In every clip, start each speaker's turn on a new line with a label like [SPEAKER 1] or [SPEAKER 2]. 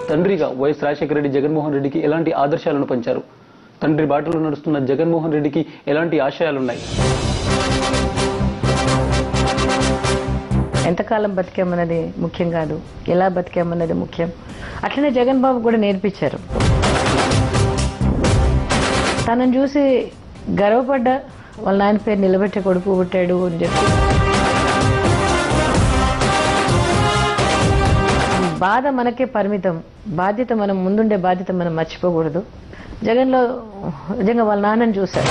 [SPEAKER 1] తండ్రిగా వైఎస్ రాజశేఖర రెడ్డి జగన్మోహన్ రెడ్డికి ఎలాంటి ఆదర్శాలను పంచారు తండ్రి బాటలో నడుస్తున్న జగన్మోహన్ రెడ్డికి ఎలాంటి ఆశయాలున్నాయి
[SPEAKER 2] ఎంతకాలం బతికామన్నది ముఖ్యం కాదు ఎలా బతికామన్నది ముఖ్యం అట్లనే జగన్ బాబు కూడా నేర్పించారు తనని చూసి గర్వపడ్డ వాళ్ళ నాయన పేరు నిలబెట్టే కొడుకు పుట్టాడు అని చెప్పి బాధ మనకే పరిమితం బాధ్యత మనం ముందుండే బాధ్యత మనం మర్చిపోకూడదు జగన్లో నిజంగా వాళ్ళ నాన్నని చూశారు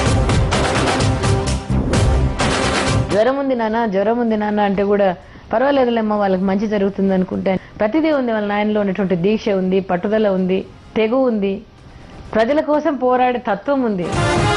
[SPEAKER 2] జ్వరం ఉంది నాన్న జ్వరం ఉంది నాన్న అంటే కూడా పర్వాలేదులేమ్మా వాళ్ళకి మంచి జరుగుతుంది అనుకుంటే ప్రతిదీ ఉంది వాళ్ళ నాయనలో ఉన్నటువంటి దీక్ష ఉంది పట్టుదల ఉంది తెగు ఉంది ప్రజల కోసం పోరాడే తత్వం ఉంది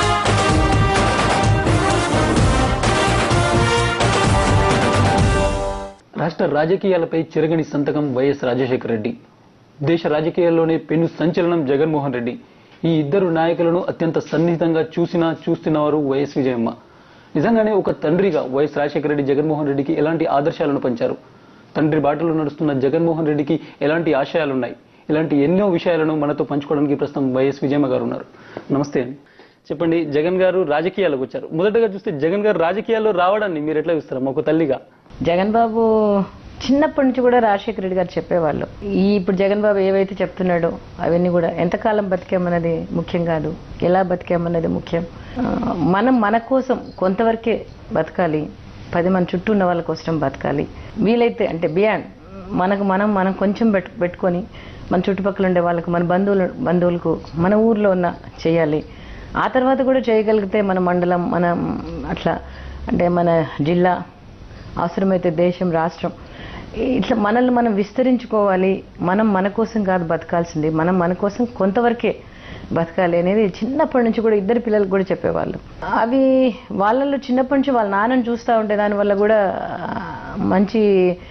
[SPEAKER 1] రాష్ట్ర రాజకీయాలపై చెరగని సంతకం వైఎస్ రాజశేఖర రెడ్డి దేశ రాజకీయాల్లోనే పెను సంచలనం జగన్మోహన్ రెడ్డి ఈ ఇద్దరు నాయకులను అత్యంత సన్నిహితంగా చూసినా చూస్తున్నవారు వైఎస్ విజయమ్మ నిజంగానే ఒక తండ్రిగా వైఎస్ రాజశేఖర రెడ్డి జగన్మోహన్ రెడ్డికి ఎలాంటి ఆదర్శాలను పంచారు తండ్రి బాటలో నడుస్తున్న జగన్మోహన్ రెడ్డికి ఎలాంటి ఆశయాలున్నాయి ఇలాంటి ఎన్నో విషయాలను మనతో పంచుకోవడానికి ప్రస్తుతం వైఎస్ విజయమ్మ గారు ఉన్నారు నమస్తే అండి చెప్పండి జగన్ గారు రాజకీయాలకు వచ్చారు మొదటగా చూస్తే జగన్ గారు రాజకీయాల్లో రావడాన్ని మీరు ఎట్లా చూస్తారు ఒక తల్లిగా
[SPEAKER 2] జగన్ బాబు చిన్నప్పటి నుంచి కూడా రాజశేఖర రెడ్డి గారు చెప్పేవాళ్ళు ఈ ఇప్పుడు జగన్ బాబు ఏవైతే చెప్తున్నాడో అవన్నీ కూడా ఎంతకాలం బతికామన్నది ముఖ్యం కాదు ఎలా బతికామన్నది ముఖ్యం ఆ, మనం మన కోసం కొంతవరకే బతకాలి పది మంది చుట్టూ ఉన్న వాళ్ళ కోసం బతకాలి వీలైతే అంటే బియాండ్ మనకు మనం మనం కొంచెం పెట్టు పెట్టుకొని మన చుట్టుపక్కల ఉండే వాళ్ళకు మన బంధువులు బంధువులకు మన ఊర్లో ఉన్న చేయాలి ఆ తర్వాత కూడా చేయగలిగితే మన మండలం మన అట్లా అంటే మన జిల్లా అవసరమైతే దేశం రాష్ట్రం ఇట్లా మనల్ని మనం విస్తరించుకోవాలి మనం మన కోసం కాదు బతకాల్సింది మనం మన కోసం కొంతవరకే బతకాలి అనేది చిన్నప్పటి నుంచి కూడా ఇద్దరు పిల్లలకు కూడా చెప్పేవాళ్ళు అవి వాళ్ళల్లో చిన్నప్పటి నుంచి వాళ్ళ నాన్నని చూస్తూ ఉంటే దానివల్ల కూడా ఆ, మంచి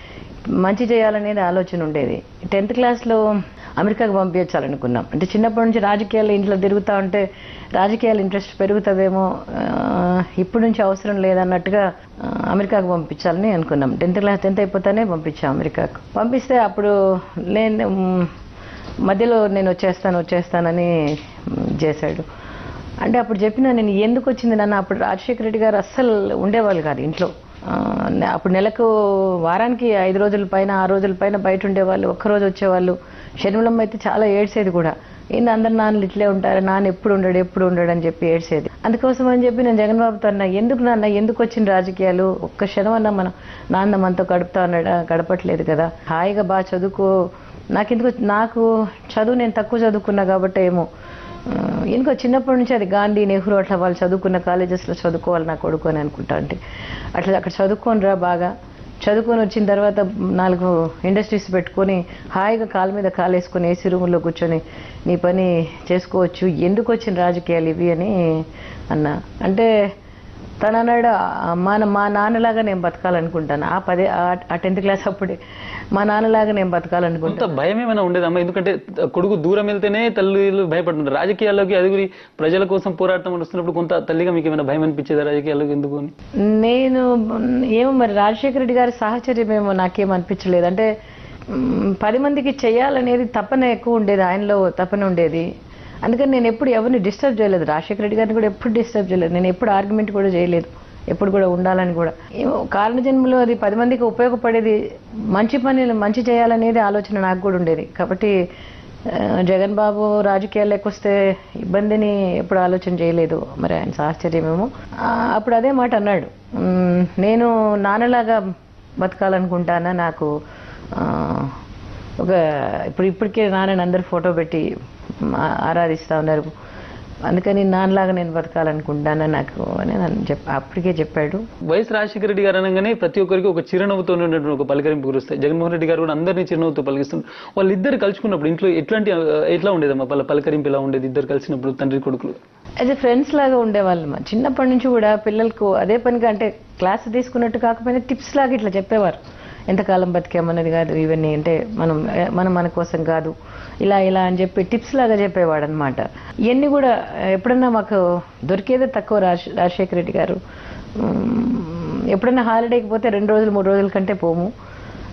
[SPEAKER 2] మంచి చేయాలనేది ఆలోచన ఉండేది టెన్త్ క్లాస్లో అమెరికాకు పంపించాలనుకున్నాం అంటే చిన్నప్పటి నుంచి రాజకీయాలు ఇంట్లో తిరుగుతూ ఉంటే రాజకీయాలు ఇంట్రెస్ట్ పెరుగుతుందేమో ఆ, ఇప్పటి నుంచి అవసరం లేదన్నట్టుగా ఆ, అమెరికాకు పంపించాలని అనుకున్నాం టెన్త్ క్లాస్ టెన్త్ అయిపోతానే పంపించాం అమెరికాకు పంపిస్తే అప్పుడు నేను మ్, మధ్యలో నేను వచ్చేస్తాను వచ్చేస్తానని మ్, చేశాడు అంటే అప్పుడు చెప్పిన నేను ఎందుకు వచ్చింది నన్ను అప్పుడు రాజశేఖర రెడ్డి గారు అస్సలు ఉండేవాళ్ళు కాదు ఇంట్లో ఆ, అప్పుడు నెలకు వారానికి ఐదు రోజుల పైన ఆరు రోజుల పైన బయట ఉండేవాళ్ళు ఒక్కరోజు వచ్చేవాళ్ళు శనివారం అయితే చాలా ఏడ్చేది కూడా ఏంది అందరు నాన్నలు ఇట్లే ఉంటారు నాన్న ఎప్పుడు ఉండడు ఎప్పుడు ఉండడు అని చెప్పి ఏడ్చేది అందుకోసం అని చెప్పి నేను జగన్ బాబుతో అన్నా ఎందుకు నాన్న ఎందుకు వచ్చిన రాజకీయాలు ఒక్క క్షణం అన్నా మనం నాన్న మనతో గడుపుతా ఉన్నాడా గడపట్లేదు కదా హాయిగా బాగా చదువుకో నాకెందుకు నాకు చదువు నేను తక్కువ చదువుకున్నా కాబట్టి ఏమో ఆ, ఎందుకో చిన్నప్పటి నుంచి అది గాంధీ నెహ్రూ అట్లా వాళ్ళు చదువుకున్న కాలేజెస్లో చదువుకోవాలి నా కొడుకు అని అనుకుంటా అంటే అట్లా అక్కడ చదువుకొని రా బాగా చదువుకొని వచ్చిన తర్వాత నాలుగు ఇండస్ట్రీస్ పెట్టుకొని హాయిగా కాలు మీద కాలు వేసుకొని ఏసీ రూముల్లో కూర్చొని నీ పని చేసుకోవచ్చు ఎందుకు వచ్చిన రాజకీయాలు ఇవి అని అన్నా అంటే తను అన్నాడు "ఆ, మా మా నాన్నలాగా నేను బతకాలనుకుంటాను ఆ పదే ఆ- ఆ టెన్త్ క్లాస్ అప్పుడే మా నాన్నలాగా నేను బతకాలనుకుంటాను
[SPEAKER 1] కొంత భయం ఏమైనా ఉండేదమ్మా ఎందుకంటే కొడుకు దూరం వెళ్తేనే తల్లిలు భయపడుతుంటారు రాజకీయాల్లోకి అదుగురి ప్రజల కోసం పోరాటం వస్తున్నప్పుడు కొంత తల్లిగా మీకు ఏమైనా భయం అనిపించేదా రాజకీయాల్లోకి ఎందుకు అని
[SPEAKER 2] నేను ఏమో మరి రాజశేఖర రెడ్డి గారి సాహచర్యం ఏమో నాకేం అనిపించలేదు అంటే మ్, పది మందికి చేయాలనేది తపన ఎక్కువ ఉండేది ఆయనలో తపన ఉండేది అందుకని నేను ఎప్పుడు ఎవరిని డిస్టర్బ్ చేయలేదు రాజశేఖర రెడ్డి గారిని కూడా ఎప్పుడు డిస్టర్బ్ చేయలేదు నేను ఎప్పుడు ఆర్గ్యుమెంట్ కూడా చేయలేదు ఎప్పుడు కూడా ఉండాలని కూడా ఏమో కారణ జన్మలో అది పది మందికి ఉపయోగపడేది మంచి పని మంచి చేయాలనేది ఆలోచన నాకు కూడా ఉండేది కాబట్టి ఆ, జగన్ బాబు రాజకీయాల్లోకి వస్తే ఇబ్బందిని ఎప్పుడు ఆలోచన చేయలేదు మరి ఆయన సాహచర్యమేమో ఆ, అప్పుడు అదే మాట అన్నాడు "మ్, నేను నాన్నలాగా బతకాలనుకుంటానా నాకు ఆ, ఒక ఇప్పుడు ఇప్పటికే నాన్నని అందరు ఫోటో పెట్టి ఆ- ఆరాధిస్తా ఉన్నారు అందుకని నాన్నలాగా నేను బతకాలనుకుంటానా నాకు అని నన్ను చెప్ అప్పటికే చెప్పాడు
[SPEAKER 1] వైఎస్ రాజశేఖర రెడ్డి గారు అనగానే ప్రతి ఒక్కరికి ఒక చిరునవ్వుతో ఉన్నటువంటి ఒక పలకరింపు కురుస్తాయి జగన్మోహన్ రెడ్డి గారు కూడా అందరినీ చిరునవ్వుతో పలికిస్తున్నారు వాళ్ళిద్దరు కలుసుకున్నప్పుడు ఇంట్లో ఎట్లాంటి ఆ, ఎట్లా ఉండేదమ్మా వాళ్ళ పలకరింపు ఎలా ఉండేది ఇద్దరు కలిసినప్పుడు తండ్రి కొడుకులు
[SPEAKER 2] యాజ్ ఎ ఫ్రెండ్స్ లాగా ఉండేవాళ్ళు మా చిన్నప్పటి నుంచి కూడా పిల్లలకు అదే పనిగా అంటే క్లాస్ తీసుకున్నట్టు కాకపోయినా టిప్స్ లాగా ఇట్లా చెప్పేవారు ఎంతకాలం బతికామన్నది కాదు ఇవన్నీ అంటే మనం మనం మన కోసం కాదు ఇలా ఇలా అని చెప్పి టిప్స్ లాగా చెప్పేవాడు అనమాట ఇవన్నీ కూడా ఎప్పుడన్నా మాకు దొరికేదే తక్కువ రాజ్ రాజశేఖర రెడ్డి గారు ఉమ్, ఎప్పుడన్నా హాలిడేకి పోతే రెండు రోజులు మూడు రోజుల కంటే పోము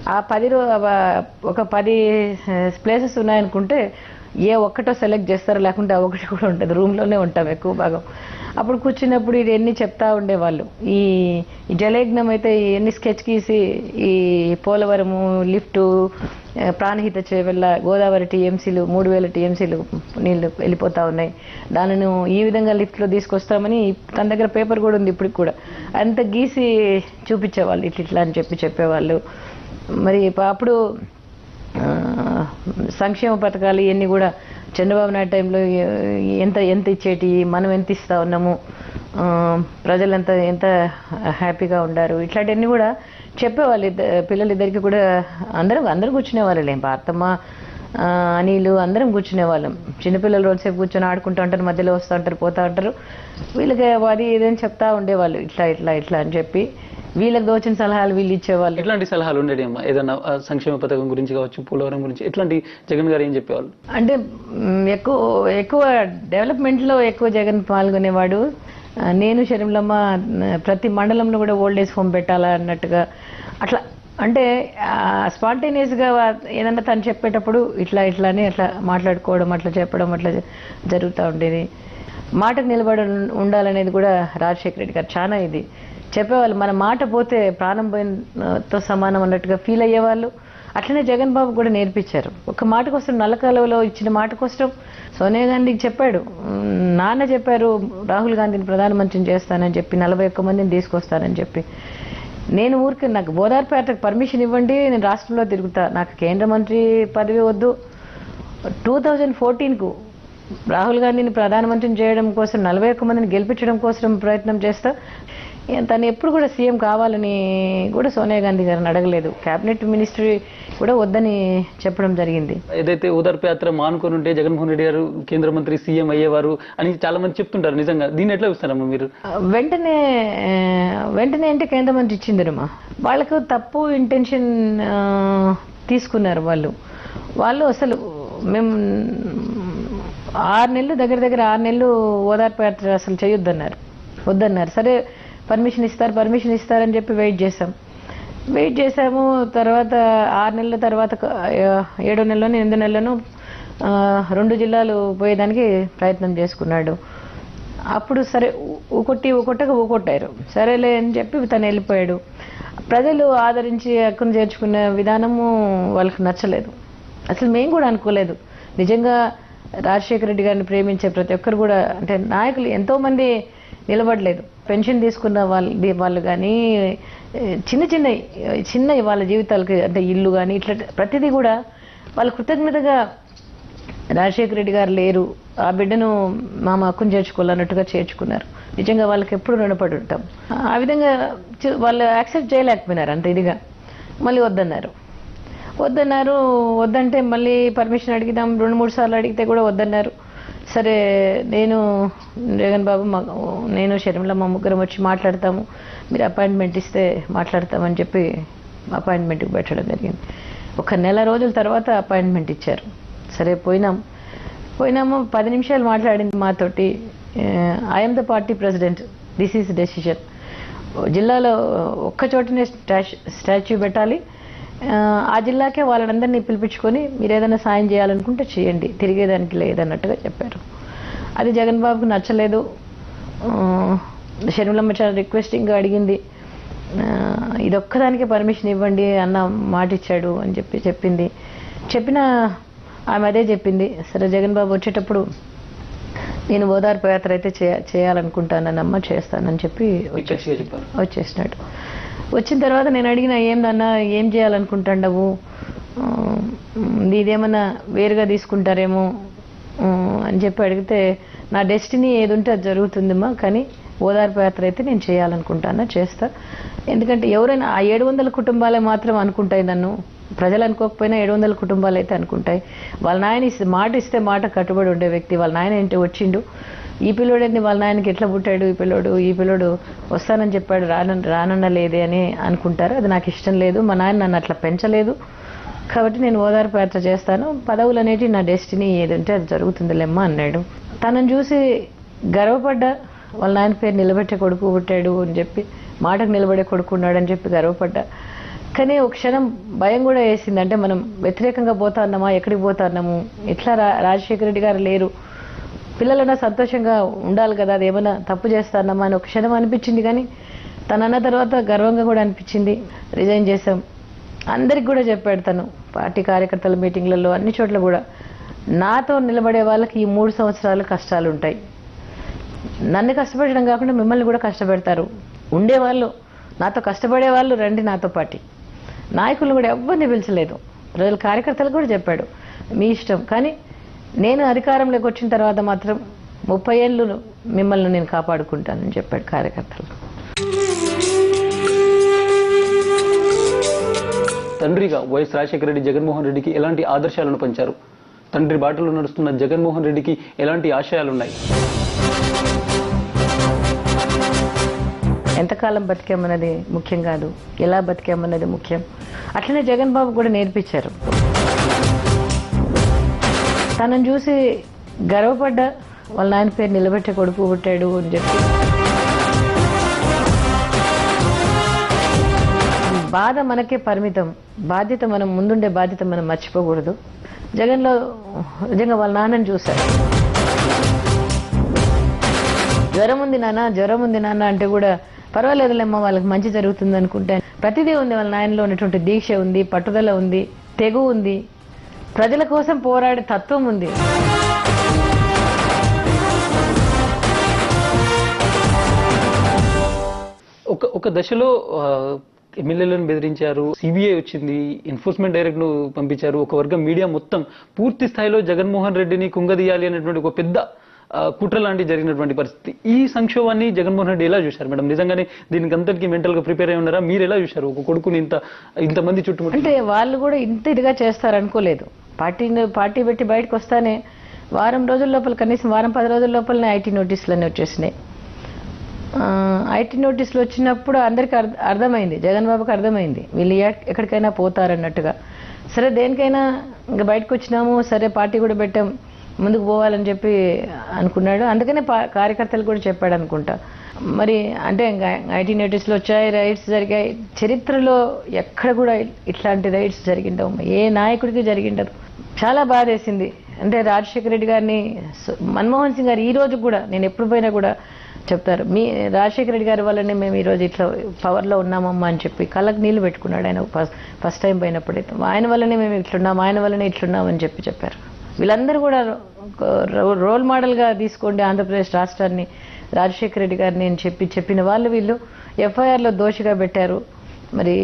[SPEAKER 2] ఆ పది రో ఆ ఒక పది ప్లేసెస్ ఉన్నాయనుకుంటే ఏ ఒక్కటో సెలెక్ట్ చేస్తారో లేకుంటే ఆ ఒకటి కూడా ఉంటుంది రూమ్లోనే ఉంటాం ఎక్కువ భాగం అప్పుడు కూర్చున్నప్పుడు ఇది ఎన్ని చెప్తా ఉండేవాళ్ళు ఈ ఈ జలయజ్ఞం అయితే ఎన్ని స్కెచ్ గీసి ఈ పోలవరము లిఫ్టు ఆ, ప్రాణహిత చేవెళ్ళ గోదావరి టీఎంసీలు మూడు వేల టీఎంసీలు నీళ్లు వెళ్ళిపోతా ఉన్నాయి దానిని ఈ విధంగా లిఫ్ట్లో తీసుకొస్తామని తన దగ్గర పేపర్ కూడా ఉంది ఇప్పటికి కూడా అంత గీసి చూపించేవాళ్ళు ఇట్లా ఇట్లా అని చెప్పి చెప్పేవాళ్ళు మరి ప- అప్పుడు ఆ, సంక్షేమ పథకాలు ఇవన్నీ కూడా చంద్రబాబు నాయుడు టైంలో ఎ- ఎంత ఎంత ఇచ్చేటి మనం ఎంత ఇస్తా ఉన్నాము ఆ, ప్రజలంతా ఎంత హ్యాపీగా ఉండారు ఇట్లాంటివన్నీ కూడా చెప్పేవాళ్ళు ఇద్ద- పిల్లలిద్దరికి కూడా అందరం అందరం కూర్చునేవాళ్ళే భారతమ్మ ఆ, అనిలు అందరం కూర్చునేవాళ్ళం చిన్నపిల్లలు రోజుసేపు కూర్చొని ఆడుకుంటూ ఉంటారు మధ్యలో వస్తూ ఉంటారు పోతూ ఉంటారు వీళ్ళకి అది ఇదని చెప్తా ఉండేవాళ్ళు ఇట్లా ఇట్లా ఇట్లా అని చెప్పి వీళ్ళకి దోచిన సలహాలు వీళ్ళు ఇచ్చేవాళ్ళు
[SPEAKER 1] ఎట్లాంటి సలహాలు ఉండేవి అమ్మా ఏదన్నా ఆ, సంక్షేమ పథకం గురించి కావచ్చు పోలవరం గురించి ఎట్లాంటి జగన్ గారు ఏం చెప్పేవాళ్ళు
[SPEAKER 2] అంటే మ్, ఎక్కువ ఎక్కువ డెవలప్మెంట్లో ఎక్కువ జగన్ పాల్గొనేవాడు ఆ, నేను షరీంలమ్మ న- ప్రతి మండలంలో కూడా ఓల్డ్ ఏజ్ హోమ్ పెట్టాలా అన్నట్టుగా అట్లా అంటే స్పాంటేనియస్గా ఏదన్నా తను చెప్పేటప్పుడు ఇట్లా ఇట్లా అని అట్లా మాట్లాడుకోవడం అట్లా చెప్పడం అట్లా జ- జరుగుతూ ఉండేది మాటకు నిలబడి ఉం- ఉండాలనేది కూడా రాజశేఖర రెడ్డి గారు చాలా ఇది చెప్పేవాళ్ళు మన మాట పోతే ప్రాణం పోయినతో సమానం అన్నట్టుగా ఫీల్ అయ్యేవాళ్ళు అట్లనే జగన్ బాబు కూడా నేర్పించారు ఒక మాట కోసం నల్లకాలువలో ఇచ్చిన మాట కోసం సోనియా గాంధీకి చెప్పాడు ఉమ్, నాన్న చెప్పారు రాహుల్ గాంధీని ప్రధానమంత్రిని చేస్తానని చెప్పి నలభై ఒక్క మందిని తీసుకొస్తానని చెప్పి నేను ఊరికి నాకు బోదార్పేటకు పర్మిషన్ ఇవ్వండి నేను రాష్ట్రంలో తిరుగుతా నాకు కేంద్ర మంత్రి పదవి వద్దు టూ థౌజండ్ ఫోర్టీన్కు రాహుల్ గాంధీని ప్రధానమంత్రిని చేయడం కోసం నలభై ఒక్క మందిని గెలిపించడం కోసం ప్రయత్నం చేస్తా ఏ- తను ఎప్పుడు కూడా సీఎం కావాలని కూడా సోనియా గాంధీ గారిని అడగలేదు కేబినెట్ మినిస్ట్రీ కూడా వద్దని చెప్పడం జరిగింది
[SPEAKER 1] ఏదైతే ఓదార్పు యాత్ర మానుకొని ఉంటే జగన్మోహన్ రెడ్డి గారు కేంద్ర మంత్రి సీఎం అయ్యేవారు అని చాలా మంది చెప్తుంటారు నిజంగా దీన్ని ఎట్లా చూస్తారమ్మా మీరు
[SPEAKER 2] ఆ, వెంటనే ఆ, వెంటనే అంటే కేంద్ర మంత్రి ఇచ్చిందరమ్మా వాళ్ళకు తప్పు ఇంటెన్షన్ తీసుకున్నారు వాళ్ళు వాళ్ళు అసలు మేము ఆరు నెలలు దగ్గర దగ్గర ఆరు నెలలు ఓదార్పు యాత్ర అసలు చేయొద్దన్నారు వద్దన్నారు సరే పర్మిషన్ ఇస్తారు పర్మిషన్ ఇస్తారని చెప్పి వెయిట్ చేసాం వెయిట్ చేసాము తర్వాత ఆరు నెలల తర్వాత ఆ, ఏడో నెలలోనూ ఎనిమిది నెలలోనూ ఆ, రెండు జిల్లాలు పోయేదానికి ప్రయత్నం చేసుకున్నాడు అప్పుడు సరే ఊ- ఊకొట్టి ఊకొట్టక ఊకొట్టారు సరేలే అని చెప్పి తను వెళ్ళిపోయాడు ప్రజలు ఆదరించి హక్కును చేర్చుకునే విధానము వాళ్ళకి నచ్చలేదు అసలు మేము కూడా అనుకోలేదు నిజంగా రాజశేఖర రెడ్డి గారిని ప్రేమించే ప్రతి ఒక్కరు కూడా అంటే నాయకులు ఎంతో మంది నిలబడలేదు పెన్షన్ తీసుకున్న వాళ్ళు వాళ్ళు కానీ చిన్న చిన్న చిన్న వాళ్ళ జీవితాలకి అంటే ఇల్లు కానీ ఇట్లా ప్రతిదీ కూడా వాళ్ళ కృతజ్ఞతగా రాజశేఖర రెడ్డి గారు లేరు ఆ బిడ్డను మా హక్కును చేర్చుకోవాలన్నట్టుగా చేర్చుకున్నారు నిజంగా వాళ్ళకి ఎప్పుడు రుణపడి ఉంటాం ఆ విధంగా చే- వాళ్ళు యాక్సెప్ట్ చేయలేకపోయినారు అంత ఇదిగా మళ్ళీ వద్దన్నారు వద్దన్నారు వద్దంటే మళ్ళీ పర్మిషన్ అడిగిదాం రెండు మూడు సార్లు అడిగితే కూడా వద్దన్నారు సరే నేను జగన్ బాబు మా నేను షర్మిల మా ముగ్గురం వచ్చి మాట్లాడతాము మీరు అపాయింట్మెంట్ ఇస్తే మాట్లాడతామని చెప్పి అపాయింట్మెంట్కి పెట్టడం జరిగింది ఒక నెల రోజుల తర్వాత అపాయింట్మెంట్ ఇచ్చారు సరే పోయినాం పోయినాము పది నిమిషాలు మాట్లాడింది మాతోటి I'm the party president this is decision జిల్లాలో ఒక్క చోటనే స్టాచ్యూ స్టాచ్యూ పెట్టాలి ఆ, ఆ జిల్లాకే వాళ్ళందరినీ పిలిపించుకొని మీరు ఏదైనా సాయం చేయాలనుకుంటే చేయండి తిరిగేదానికి లేదన్నట్టుగా చెప్పారు అది జగన్ బాబుకు నచ్చలేదు ఆ, షర్మిలమ్మ చాలా రిక్వెస్టింగ్గా అడిగింది ఆ, ఇదొక్కదానికే పర్మిషన్ ఇవ్వండి అన్న మాట ఇచ్చాడు అని చెప్పి చెప్పింది చెప్పిన ఆమె అదే చెప్పింది సరే జగన్ బాబు వచ్చేటప్పుడు నేను ఓదార్పు యాత్ర అయితే చేయ చేయాలనుకుంటానన్నమ్మ చేస్తానని చెప్పి వచ్చే
[SPEAKER 1] గట్టిగా చెప్పారు
[SPEAKER 2] వచ్చేసినాడు వచ్చిన తర్వాత నేను అడిగిన ఏందన్నా ఏం చేయాలనుకుంటాండవు ఆ, ఇదేమన్నా వేరుగా తీసుకుంటారేమో ఆ, అని చెప్పి అడిగితే నా డెస్టినీ ఏది ఉంటే అది జరుగుతుందమ్మా కానీ ఓదార్పు యాత్ర అయితే నేను చేయాలనుకుంటానా చేస్తా ఎందుకంటే ఎవరైనా ఆ ఏడు వందల కుటుంబాలే మాత్రం అనుకుంటాయి నన్ను ప్రజలు అనుకోకపోయినా ఏడు వందల కుటుంబాలు అయితే అనుకుంటాయి వాళ్ళ నాయన ఇస్తే మాట ఇస్తే మాట కట్టుబడి ఉండే వ్యక్తి వాళ్ళ నాయన ఏంటి వచ్చిండు ఈ పిల్లోడేంది వాళ్ళ నాయనకి ఎట్లా పుట్టాడు ఈ పిల్లోడు ఈ పిల్లోడు వస్తానని చెప్పాడు రాన రానన్న లేదే అని అనుకుంటారు అది నాకు ఇష్టం లేదు మా నాయన నన్ను అట్లా పెంచలేదు కాబట్టి నేను ఓదార్పు యాత్ర చేస్తాను పదవులు అనేటి నా డెస్టినీ ఏది ఉంటే అది జరుగుతుందిలేమ్మా అన్నాడు తనను చూసి గర్వపడ్డా వాళ్ళ నాయన పేరు నిలబెట్టే కొడుకు పుట్టాడు అని చెప్పి మాటకు నిలబడే కొడుకు ఉన్నాడని చెప్పి గర్వపడ్డా కానీ ఒక క్షణం భయం కూడా వేసింది అంటే మనం వ్యతిరేకంగా పోతా ఉన్నామా ఎక్కడికి పోతా ఉన్నాము ఎట్లా రా- రాజశేఖర రెడ్డి గారు లేరు పిల్లలన్నా సంతోషంగా ఉండాలి కదా అది ఏమైనా తప్పు చేస్తానమ్మా అని ఒక క్షణం అనిపించింది కానీ తను అన్న తర్వాత గర్వంగా కూడా అనిపించింది రిజైన్ చేసాం అందరికి కూడా చెప్పాడు తను పార్టీ కార్యకర్తల మీటింగ్లలో అన్ని చోట్ల కూడా నాతో నిలబడే వాళ్ళకి ఈ మూడు సంవత్సరాలు కష్టాలు ఉంటాయి నన్ను కష్టపెట్టడం కాకుండా మిమ్మల్ని కూడా కష్టపెడతారు ఉండేవాళ్ళు నాతో కష్టపడే వాళ్ళు రండి నాతో పాటి నాయకులు కూడా ఎవరిని పిలిచలేదు ప్రజల కార్యకర్తలు కూడా చెప్పాడు మీ ఇష్టం కానీ నేను అధికారంలోకి వచ్చిన తర్వాత మాత్రం ముప్పై ఏళ్ళు మిమ్మల్ని నేను కాపాడుకుంటానని చెప్పాడు కార్యకర్తలు
[SPEAKER 1] తండ్రిగా వైఎస్ రాజశేఖర రెడ్డి జగన్మోహన్ రెడ్డికి ఎలాంటి ఆదర్శాలను పంచారు తండ్రి బాటలో నడుస్తున్న జగన్మోహన్ రెడ్డికి ఎలాంటి ఆశయాలున్నాయి
[SPEAKER 2] ఎంతకాలం బతికామన్నది ముఖ్యం కాదు ఎలా బతికామన్నది ముఖ్యం అట్లనే జగన్ బాబు కూడా నేర్పించారు తనను చూసి గర్వపడ్డ వాళ్ళ నాయన పేరు నిలబెట్టే కొడుకు పుట్టాడు అని చెప్పి బాధ మనకే పరిమితం బాధ్యత మనం ముందుండే బాధ్యత మనం మర్చిపోకూడదు జగన్లో నిజంగా వాళ్ళ నాన్నని చూశారు జ్వరం ఉంది నాన్న జ్వరం ఉంది నాన్న అంటే కూడా పర్వాలేదులేమ్మా వాళ్ళకి మంచి జరుగుతుంది అనుకుంటే ప్రతిదీ ఉంది వాళ్ళ నాయనలో ఉన్నటువంటి దీక్ష ఉంది పట్టుదల ఉంది తెగు ఉంది ప్రజల కోసం పోరాడే తత్వం ఉంది
[SPEAKER 1] ఒక ఒక దశలో ఆ, ఎమ్మెల్యేలను బెదిరించారు సిబిఐ వచ్చింది ఎన్ఫోర్స్మెంట్ డైరెక్ట్ ను పంపించారు ఒక వర్గం మీడియా మొత్తం పూర్తి స్థాయిలో జగన్మోహన్ రెడ్డిని కుంగదీయాలి అనేటువంటి ఒక పెద్ద ఆ, కుట్ర లాంటి జరిగినటువంటి పరిస్థితి ఈ సంక్షోభాన్ని జగన్మోహన్ రెడ్డి ఎలా చూశారు మేడం నిజంగానే దీనికి అంతటికి మెంటల్ గా ప్రిపేర్ అయి ఉన్నారా మీరు ఎలా చూశారు ఒక కొడుకుని ఇంత ఇంతమంది చుట్టుముట్టు
[SPEAKER 2] అంటే వాళ్ళు కూడా ఇంత ఇదిగా చేస్తారు అనుకోలేదు పార్టీని పార్టీ పెట్టి బయటకు వస్తానే వారం రోజుల లోపల కనీసం వారం పది రోజుల లోపలనే ఐటీ నోటీసులన్నీ వచ్చేసినాయి ఐటీ నోటీసులు వచ్చినప్పుడు అందరికీ అర్థ- అర్థమైంది జగన్ బాబుకి అర్థమైంది వీళ్ళు ఎక్- ఎక్కడికైనా పోతారన్నట్టుగా సరే దేనికైనా ఇంకా బయటకు వచ్చినాము సరే పార్టీ కూడా పెట్టాం ముందుకు పోవాలని చెప్పి అనుకున్నాడు అందుకనే పా- కార్యకర్తలు కూడా చెప్పాడు అనుకుంటా మరి అంటే ఇంకా ఐటీ నోటీసులు వచ్చాయి రైడ్స్ జరిగాయి చరిత్రలో ఎక్కడ కూడా ఇట్లాంటి రైడ్స్ జరిగిండవు ఏ నాయకుడికి జరిగిండదు చాలా బాధేసింది అంటే రాజశేఖర రెడ్డి గారిని సు- మన్మోహన్ సింగ్ గారు ఈ రోజు కూడా నేను ఎప్పుడు పోయినా కూడా చెప్తారు మీ రాజశేఖర రెడ్డి గారి వల్లనే మేము ఈరోజు ఇట్లా పవర్లో ఉన్నామమ్మా అని చెప్పి కళ్ళకు నీళ్లు పెట్టుకున్నాడు ఆయన ఫస్ట్ ఫస్ట్ టైం పోయినప్పుడైతే ఆయన వల్లనే మేము ఇట్లున్నాం ఆయన వల్లనే ఇట్లున్నాం అని చెప్పి చెప్పారు వీళ్ళందరూ కూడా ఒక రో- రోల్ మోడల్గా తీసుకోండి ఆంధ్రప్రదేశ్ రాష్ట్రాన్ని రాజశేఖర రెడ్డి గారిని అని చెప్పి చెప్పిన వాళ్ళు వీళ్ళు ఎఫ్ఐఆర్లో దోషిగా పెట్టారు మరి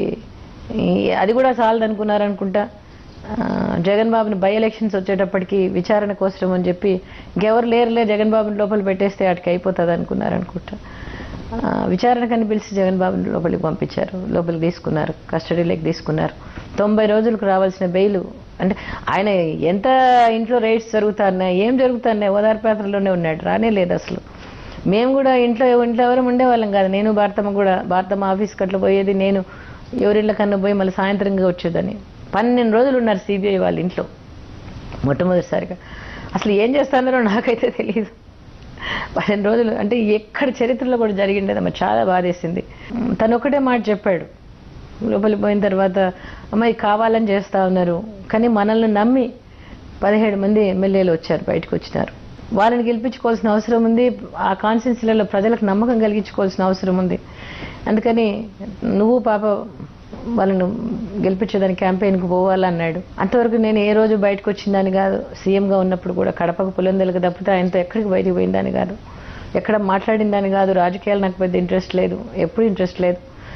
[SPEAKER 2] ఈ- అది కూడా చాలదు అనుకున్నారు అనుకుంటా ఆ, జగన్ బాబుని బై ఎలక్షన్స్ వచ్చేటప్పటికి విచారణ కోసం అని చెప్పి ఇంకెవరు లేరులే జగన్ బాబుని లోపల పెట్టేస్తే వాటికి అయిపోతుంది అనుకున్నారు అనుకుంటా ఆ, విచారణకని పిలిచి జగన్ బాబుని లోపలికి పంపించారు లోపలికి తీసుకున్నారు కస్టడీలోకి తీసుకున్నారు తొంభై రోజులకు రావాల్సిన బెయిల్ అంటే ఆయన ఎంత ఇంట్లో రైడ్స్ జరుగుతున్నాయి ఏం జరుగుతున్నాయి ఓదార్పు యాత్రలోనే ఉన్నాడు రానే లేదు అసలు మేము కూడా ఇంట్లో ఇంట్లో ఎవరు ఉండేవాళ్ళం కాదు నేను భారతమ్మ కూడా భారతమ్మ ఆఫీస్కి అట్లా పోయేది నేను ఎవరిళ్ళ కన్నా పోయి మళ్ళీ సాయంత్రంగా వచ్చేదని పన్నెండు రోజులు ఉన్నారు సిబిఐ వాళ్ళ ఇంట్లో మొట్టమొదటిసారిగా అసలు ఏం చేస్తున్నారో నాకైతే తెలియదు పన్నెండు రోజులు అంటే ఎక్కడ చరిత్రలో కూడా జరిగిండేదమ్మా చాలా బాధేసింది తను ఒకటే మాట చెప్పాడు లోపలికి పోయిన తర్వాత అమ్మాయి కావాలని చేస్తా ఉన్నారు కానీ మనల్ని నమ్మి పదిహేడు మంది ఎమ్మెల్యేలు వచ్చారు బయటకు వచ్చినారు వాళ్ళని గెలిపించుకోవాల్సిన అవసరం ఉంది ఆ కాన్స్టిట్యున్సీలలో ప్రజలకు నమ్మకం కలిగించుకోవాల్సిన అవసరం ఉంది అందుకని నువ్వు పాప వాళ్ళను గెలిపించేదానికి క్యాంపెయిన్కి పోవాలన్నాడు అంతవరకు నేను ఏ రోజు బయటకు వచ్చిందని కాదు సీఎంగా ఉన్నప్పుడు కూడా కడపకు పులందెలకు తప్పితే ఆయనతో ఎక్కడికి బయటికి పోయిందని కాదు ఎక్కడ మాట్లాడిందని కాదు రాజకీయాలు నాకు పెద్ద ఇంట్రెస్ట్ లేదు ఎప్పుడు ఇంట్రెస్ట్ లేదు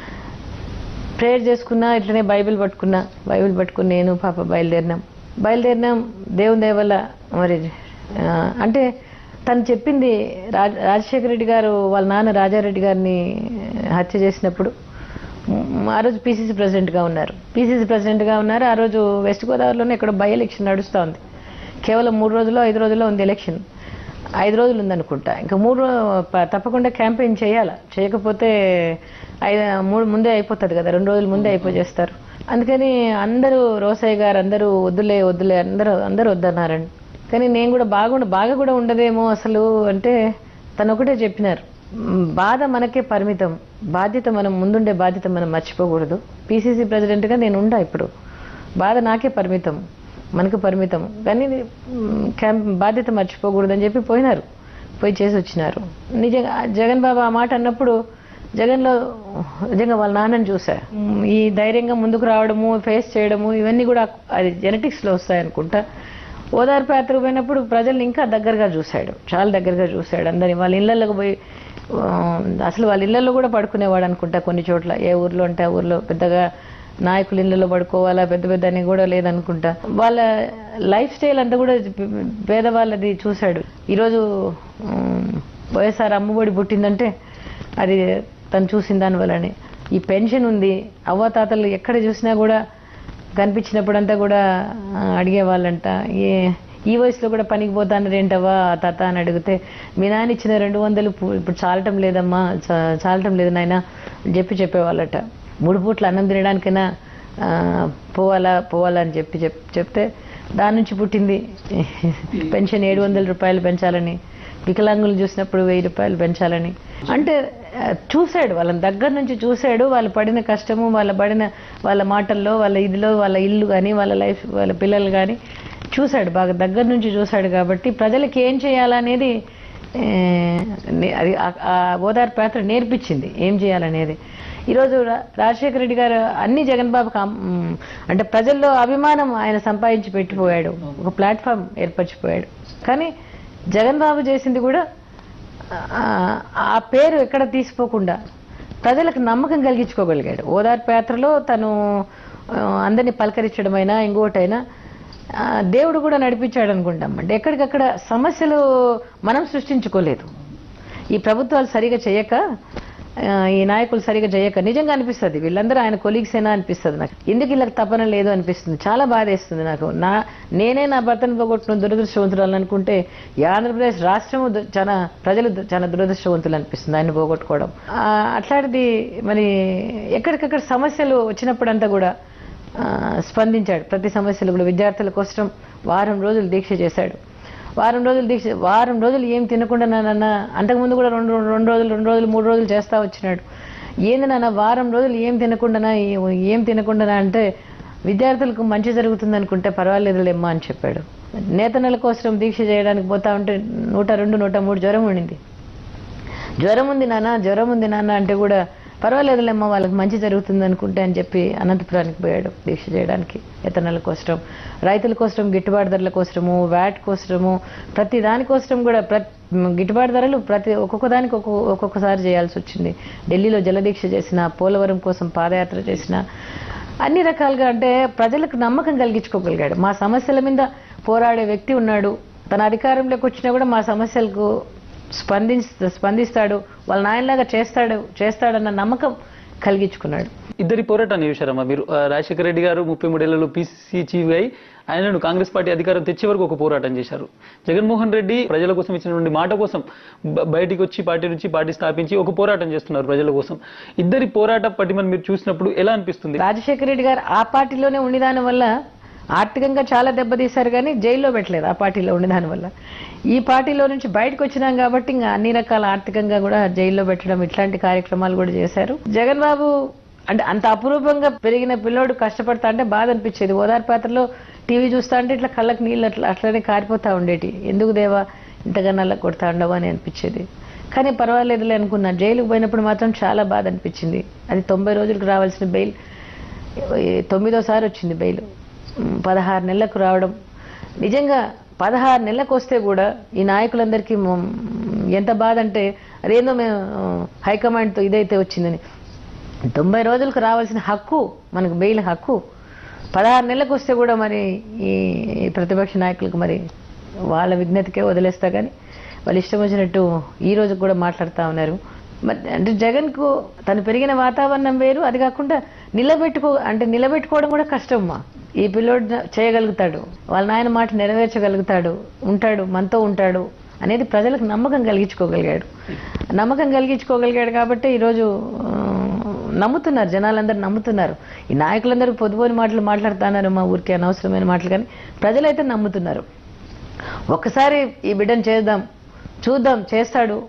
[SPEAKER 2] ప్రేయర్ చేసుకున్నా ఇట్లనే బైబిల్ పట్టుకున్నా బైబిల్ పట్టుకుని నేను పాప బయలుదేరినాం బయలుదేరినాం దేవుని దయ వల్ల మరి ఆ, అంటే తను చెప్పింది రాజ రాజశేఖర రెడ్డి గారు వాళ్ళ నాన్న రాజారెడ్డి గారిని హత్య చేసినప్పుడు మ్, ఆ రోజు పీసీసీ ప్రెసిడెంట్గా ఉన్నారు పీసీసీ ప్రెసిడెంట్గా ఉన్నారు ఆ రోజు వెస్ట్ గోదావరిలోనే ఇక్కడ బై ఎలక్షన్ నడుస్తూ ఉంది కేవలం మూడు రోజుల్లో ఐదు రోజుల్లో ఉంది ఎలక్షన్ ఐదు రోజులు ఉందనుకుంటా ఇంకా మూడు రో- ప- తప్పకుండా క్యాంపెయిన్ చేయాలా చేయకపోతే ఐదు మూడు ముందే అయిపోతుంది కదా రెండు రోజుల ముందే అయిపోజేస్తారు అందుకని అందరూ రోసయ్య గారు అందరూ వద్దులే వద్దులే అందరూ అందరూ వద్దన్నారండి కానీ నేను కూడా బాగుండ బాగా కూడా ఉండదేమో అసలు అంటే తను ఒకటే చెప్పినారు "మ్, బాధ మనకే పరిమితం బాధ్యత మనం ముందుండే బాధ్యత మనం మర్చిపోకూడదు పీసీసీ ప్రెసిడెంట్గా నేను ఉండా ఇప్పుడు బాధ నాకే పరిమితం మనకు పరిమితం కానీ మ్, క్యాంప్ బాధ్యత మర్చిపోకూడదని చెప్పి పోయినారు పోయి చేసి వచ్చినారు నిజంగా జగన్ బాబు ఆ మాట అన్నప్పుడు జగన్లో నిజంగా వాళ్ళ నాన్నని చూసా మ్, ఈ ధైర్యంగా ముందుకు రావడము ఫేస్ చేయడము ఇవన్నీ కూడా అది జెనెటిక్స్లో వస్తాయనుకుంటా ఓదార్పు యాత్రకు పోయినప్పుడు ప్రజల్ని ఇంకా దగ్గరగా చూశాడు చాలా దగ్గరగా చూశాడు అందరిని వాళ్ళ ఇళ్ళకి పోయి ఆ, అసలు వాళ్ళ ఇళ్ళల్లో కూడా పడుకునేవాడు అనుకుంటా కొన్ని చోట్ల ఏ ఊర్లో ఉంటే ఆ ఊర్లో పెద్దగా నాయకుల ఇళ్ళలో పడుకోవాలా పెద్ద పెద్ద అని కూడా లేదనుకుంటా వాళ్ళ లైఫ్ స్టైల్ అంతా కూడా పేదవాళ్ళది చూశాడు ఈరోజు ఉమ్, వైఎస్ఆర్ అమ్మఒడి పుట్టిందంటే అది తను చూసిన దాని వల్లనే ఈ పెన్షన్ ఉంది అవ్వాతాతలు ఎక్కడ చూసినా కూడా కనిపించినప్పుడంతా కూడా ఆ, అడిగేవాళ్ళంట ఏ ఈ వయసులో కూడా పనికి పోతాను ఏంటవ్వా తాత అని అడిగితే మీ నాన్న ఇచ్చిన రెండు వందలు పు- ఇప్పుడు చాలటం లేదమ్మా చా- చాలటం లేదు నాయన అని చెప్పి చెప్పేవాళ్ళట మూడు పూట్ల అన్నం తినడానికైనా ఆ, పోవాలా పోవాలా అని చెప్పి చెప్ చెప్తే దాని నుంచి పుట్టింది పెన్షన్ ఏడు వందల రూపాయలు పెంచాలని వికలాంగులు చూసినప్పుడు వెయ్యి రూపాయలు పెంచాలని అంటే ఆ, చూశాడు వాళ్ళని దగ్గర నుంచి చూశాడు వాళ్ళు పడిన కష్టము వాళ్ళ పడిన వాళ్ళ మాటల్లో వాళ్ళ ఇదిలో వాళ్ళ ఇల్లు కానీ వాళ్ళ లైఫ్ వాళ్ళ పిల్లలు కానీ చూశాడు బాగా దగ్గర నుంచి చూశాడు కాబట్టి ప్రజలకు ఏం చేయాలనేది ఏ, నే- అది ఆ- ఆ ఓదార్పు యాత్ర నేర్పించింది ఏం చేయాలనేది ఈరోజు రా- రాజశేఖర రెడ్డి గారు అన్ని జగన్ బాబు అంటే ప్రజల్లో అభిమానం ఆయన సంపాదించి పెట్టిపోయాడు ఒక ప్లాట్ఫామ్ ఏర్పరచిపోయాడు కానీ జగన్ బాబు చేసింది కూడా ఆ, ఆ పేరు ఎక్కడ తీసిపోకుండా ప్రజలకు నమ్మకం కలిగించుకోగలిగాడు ఓదార్పు యాత్రలో తను ఆ, అందరినీ పలకరించడమైనా ఇంకోటైనా ఆ, దేవుడు కూడా నడిపించాడు అనుకుంటాం అంటే ఎక్కడికక్కడ సమస్యలు మనం సృష్టించుకోలేదు ఈ ప్రభుత్వాలు సరిగా చేయక ఆ, ఈ నాయకులు సరిగా చేయక నిజంగా అనిపిస్తుంది వీళ్ళందరూ ఆయన కొలీగ్స్ అయినా అనిపిస్తుంది నాకు ఎందుకు వీళ్ళకి తపన లేదు అనిపిస్తుంది చాలా బాధేస్తుంది నాకు నా నేనే నా భర్తను పోగొట్టిన దురదృష్టవంతురాలు అనుకుంటే ఈ ఆంధ్రప్రదేశ్ రాష్ట్రము దు- చాలా ప్రజలు దు- చాలా దురదృష్టవంతులు అనిపిస్తుంది ఆయన పోగొట్టుకోవడం ఆ, అట్లాంటిది మరి ఎక్కడికక్కడ సమస్యలు వచ్చినప్పుడంతా కూడా ఆ, స్పందించాడు ప్రతి సమస్యలు కూడా విద్యార్థుల కోసం వారం రోజులు దీక్ష చేశాడు వారం రోజులు దీక్ష వారం రోజులు ఏం తినకుండా నాన్న అంతకుముందు కూడా రెండు రెండు రెండు రోజులు రెండు రోజులు మూడు రోజులు చేస్తా వచ్చినాడు ఏంది నాన్న వారం రోజులు ఏం తినకుండా ఏం తినకుండా అంటే విద్యార్థులకు మంచి జరుగుతుంది అనుకుంటే పర్వాలేదులేమ్మా అని చెప్పాడు నేతన్నల కోసం దీక్ష చేయడానికి పోతా ఉంటే నూట రెండు నూట మూడు జ్వరం ఉండింది జ్వరం ఉంది నాన్న జ్వరం ఉంది నాన్న అంటే కూడా పర్వాలేదులేమ్మా వాళ్ళకి మంచి జరుగుతుంది అనుకుంటే అని చెప్పి అనంతపురానికి పోయాడు దీక్ష చేయడానికి ఇతరుల కోసం రైతుల కోసం గిట్టుబాటు ధరల కోసము వ్యాట్ కోసము ప్రతి దానికోసం కూడా ప్రతి గిట్టుబాటు ధరలు ప్రతి ఒక్కొక్క దానికి ఒక్కొక్క ఒక్కొక్కసారి చేయాల్సి వచ్చింది ఢిల్లీలో జలదీక్ష చేసిన పోలవరం కోసం పాదయాత్ర చేసిన అన్ని రకాలుగా అంటే ప్రజలకు నమ్మకం కలిగించుకోగలిగాడు మా సమస్యల మీద పోరాడే వ్యక్తి ఉన్నాడు తన అధికారంలోకి వచ్చినా కూడా మా సమస్యలకు స్పందిస్ స్పందిస్తాడు వాళ్ళ నాయనలాగా చేస్తాడు చేస్తాడన్న నమ్మకం కలిగించుకున్నాడు
[SPEAKER 1] ఇద్దరి పోరాటాన్ని చూశారమ్మా మీరు ఆ, రాజశేఖర రెడ్డి గారు ముప్పై మూడేళ్లలో పీసీసీ చీఫ్ అయి ఆయనను కాంగ్రెస్ పార్టీ అధికారం తెచ్చే వరకు ఒక పోరాటం చేశారు జగన్మోహన్ రెడ్డి ప్రజల కోసం ఇచ్చినటువంటి మాట కోసం బ- బయటికి వచ్చి పార్టీ నుంచి పార్టీ స్థాపించి ఒక పోరాటం చేస్తున్నారు ప్రజల కోసం ఇద్దరి పోరాట పటిమను మీరు చూసినప్పుడు ఎలా అనిపిస్తుంది
[SPEAKER 2] రాజశేఖర రెడ్డి గారు ఆ పార్టీలోనే ఉండిదాని వల్ల ఆర్థికంగా చాలా దెబ్బతీశారు కానీ జైల్లో పెట్టలేదు ఆ పార్టీలో ఉండిదాని వల్ల ఈ పార్టీలో నుంచి బయటకు వచ్చినాం కాబట్టి ఇంకా అన్ని రకాల ఆర్థికంగా కూడా జైల్లో పెట్టడం ఇట్లాంటి కార్యక్రమాలు కూడా చేశారు జగన్ బాబు అంటే అంత అపురూపంగా పెరిగిన పిల్లోడు కష్టపడతా అంటే బాధ అనిపించేది ఓదార్ పాత్రలో టీవీ చూస్తా అంటే ఇట్లా కళ్ళకి నీళ్ళు అట్లా అట్లనే కారిపోతా ఉండేటి ఎందుకు దేవా ఇంతగా నల్ల కొడతా ఉండవు అని అనిపించేది కానీ పర్వాలేదులే అనుకున్నా జైలుకు పోయినప్పుడు మాత్రం చాలా బాధ అనిపించింది అది తొంభై రోజులకు రావాల్సిన బెయిల్ తొమ్మిదోసారి వచ్చింది బెయిల్ ఉమ్, పదహారు నెలలకు రావడం నిజంగా పదహారు నెలలకు వస్తే కూడా ఈ నాయకులందరికీ మ- ఎంత బాధ అంటే అదేందో మేము హైకమాండ్తో ఇదైతే వచ్చిందని తొంభై రోజులకు రావాల్సిన హక్కు మనకు బెయిల్ హక్కు పదహారు నెలలకు వస్తే కూడా మరి ఈ ఈ ప్రతిపక్ష నాయకులకు మరి వాళ్ళ విజ్ఞతకే వదిలేస్తా కానీ వాళ్ళు ఇష్టం వచ్చినట్టు ఈ రోజు కూడా మాట్లాడుతూ ఉన్నారు మరి అంటే జగన్కు తను పెరిగిన వాతావరణం వేరు అది కాకుండా నిలబెట్టుకో అంటే నిలబెట్టుకోవడం కూడా కష్టమ్మా ఈ పిల్లోడు చేయగలుగుతాడు వాళ్ళ నాయన మాట నెరవేర్చగలుగుతాడు ఉంటాడు మనతో ఉంటాడు అనేది ప్రజలకు నమ్మకం కలిగించుకోగలిగాడు నమ్మకం కలిగించుకోగలిగాడు కాబట్టి ఈరోజు ఆ, నమ్ముతున్నారు జనాలందరూ నమ్ముతున్నారు ఈ నాయకులందరూ పొద్దుపోని మాటలు మాట్లాడుతున్నారు మా ఊరికి అనవసరమైన మాటలు కానీ ప్రజలైతే నమ్ముతున్నారు ఒక్కసారి ఈ బిడ్డను చేద్దాం చూద్దాం చేస్తాడు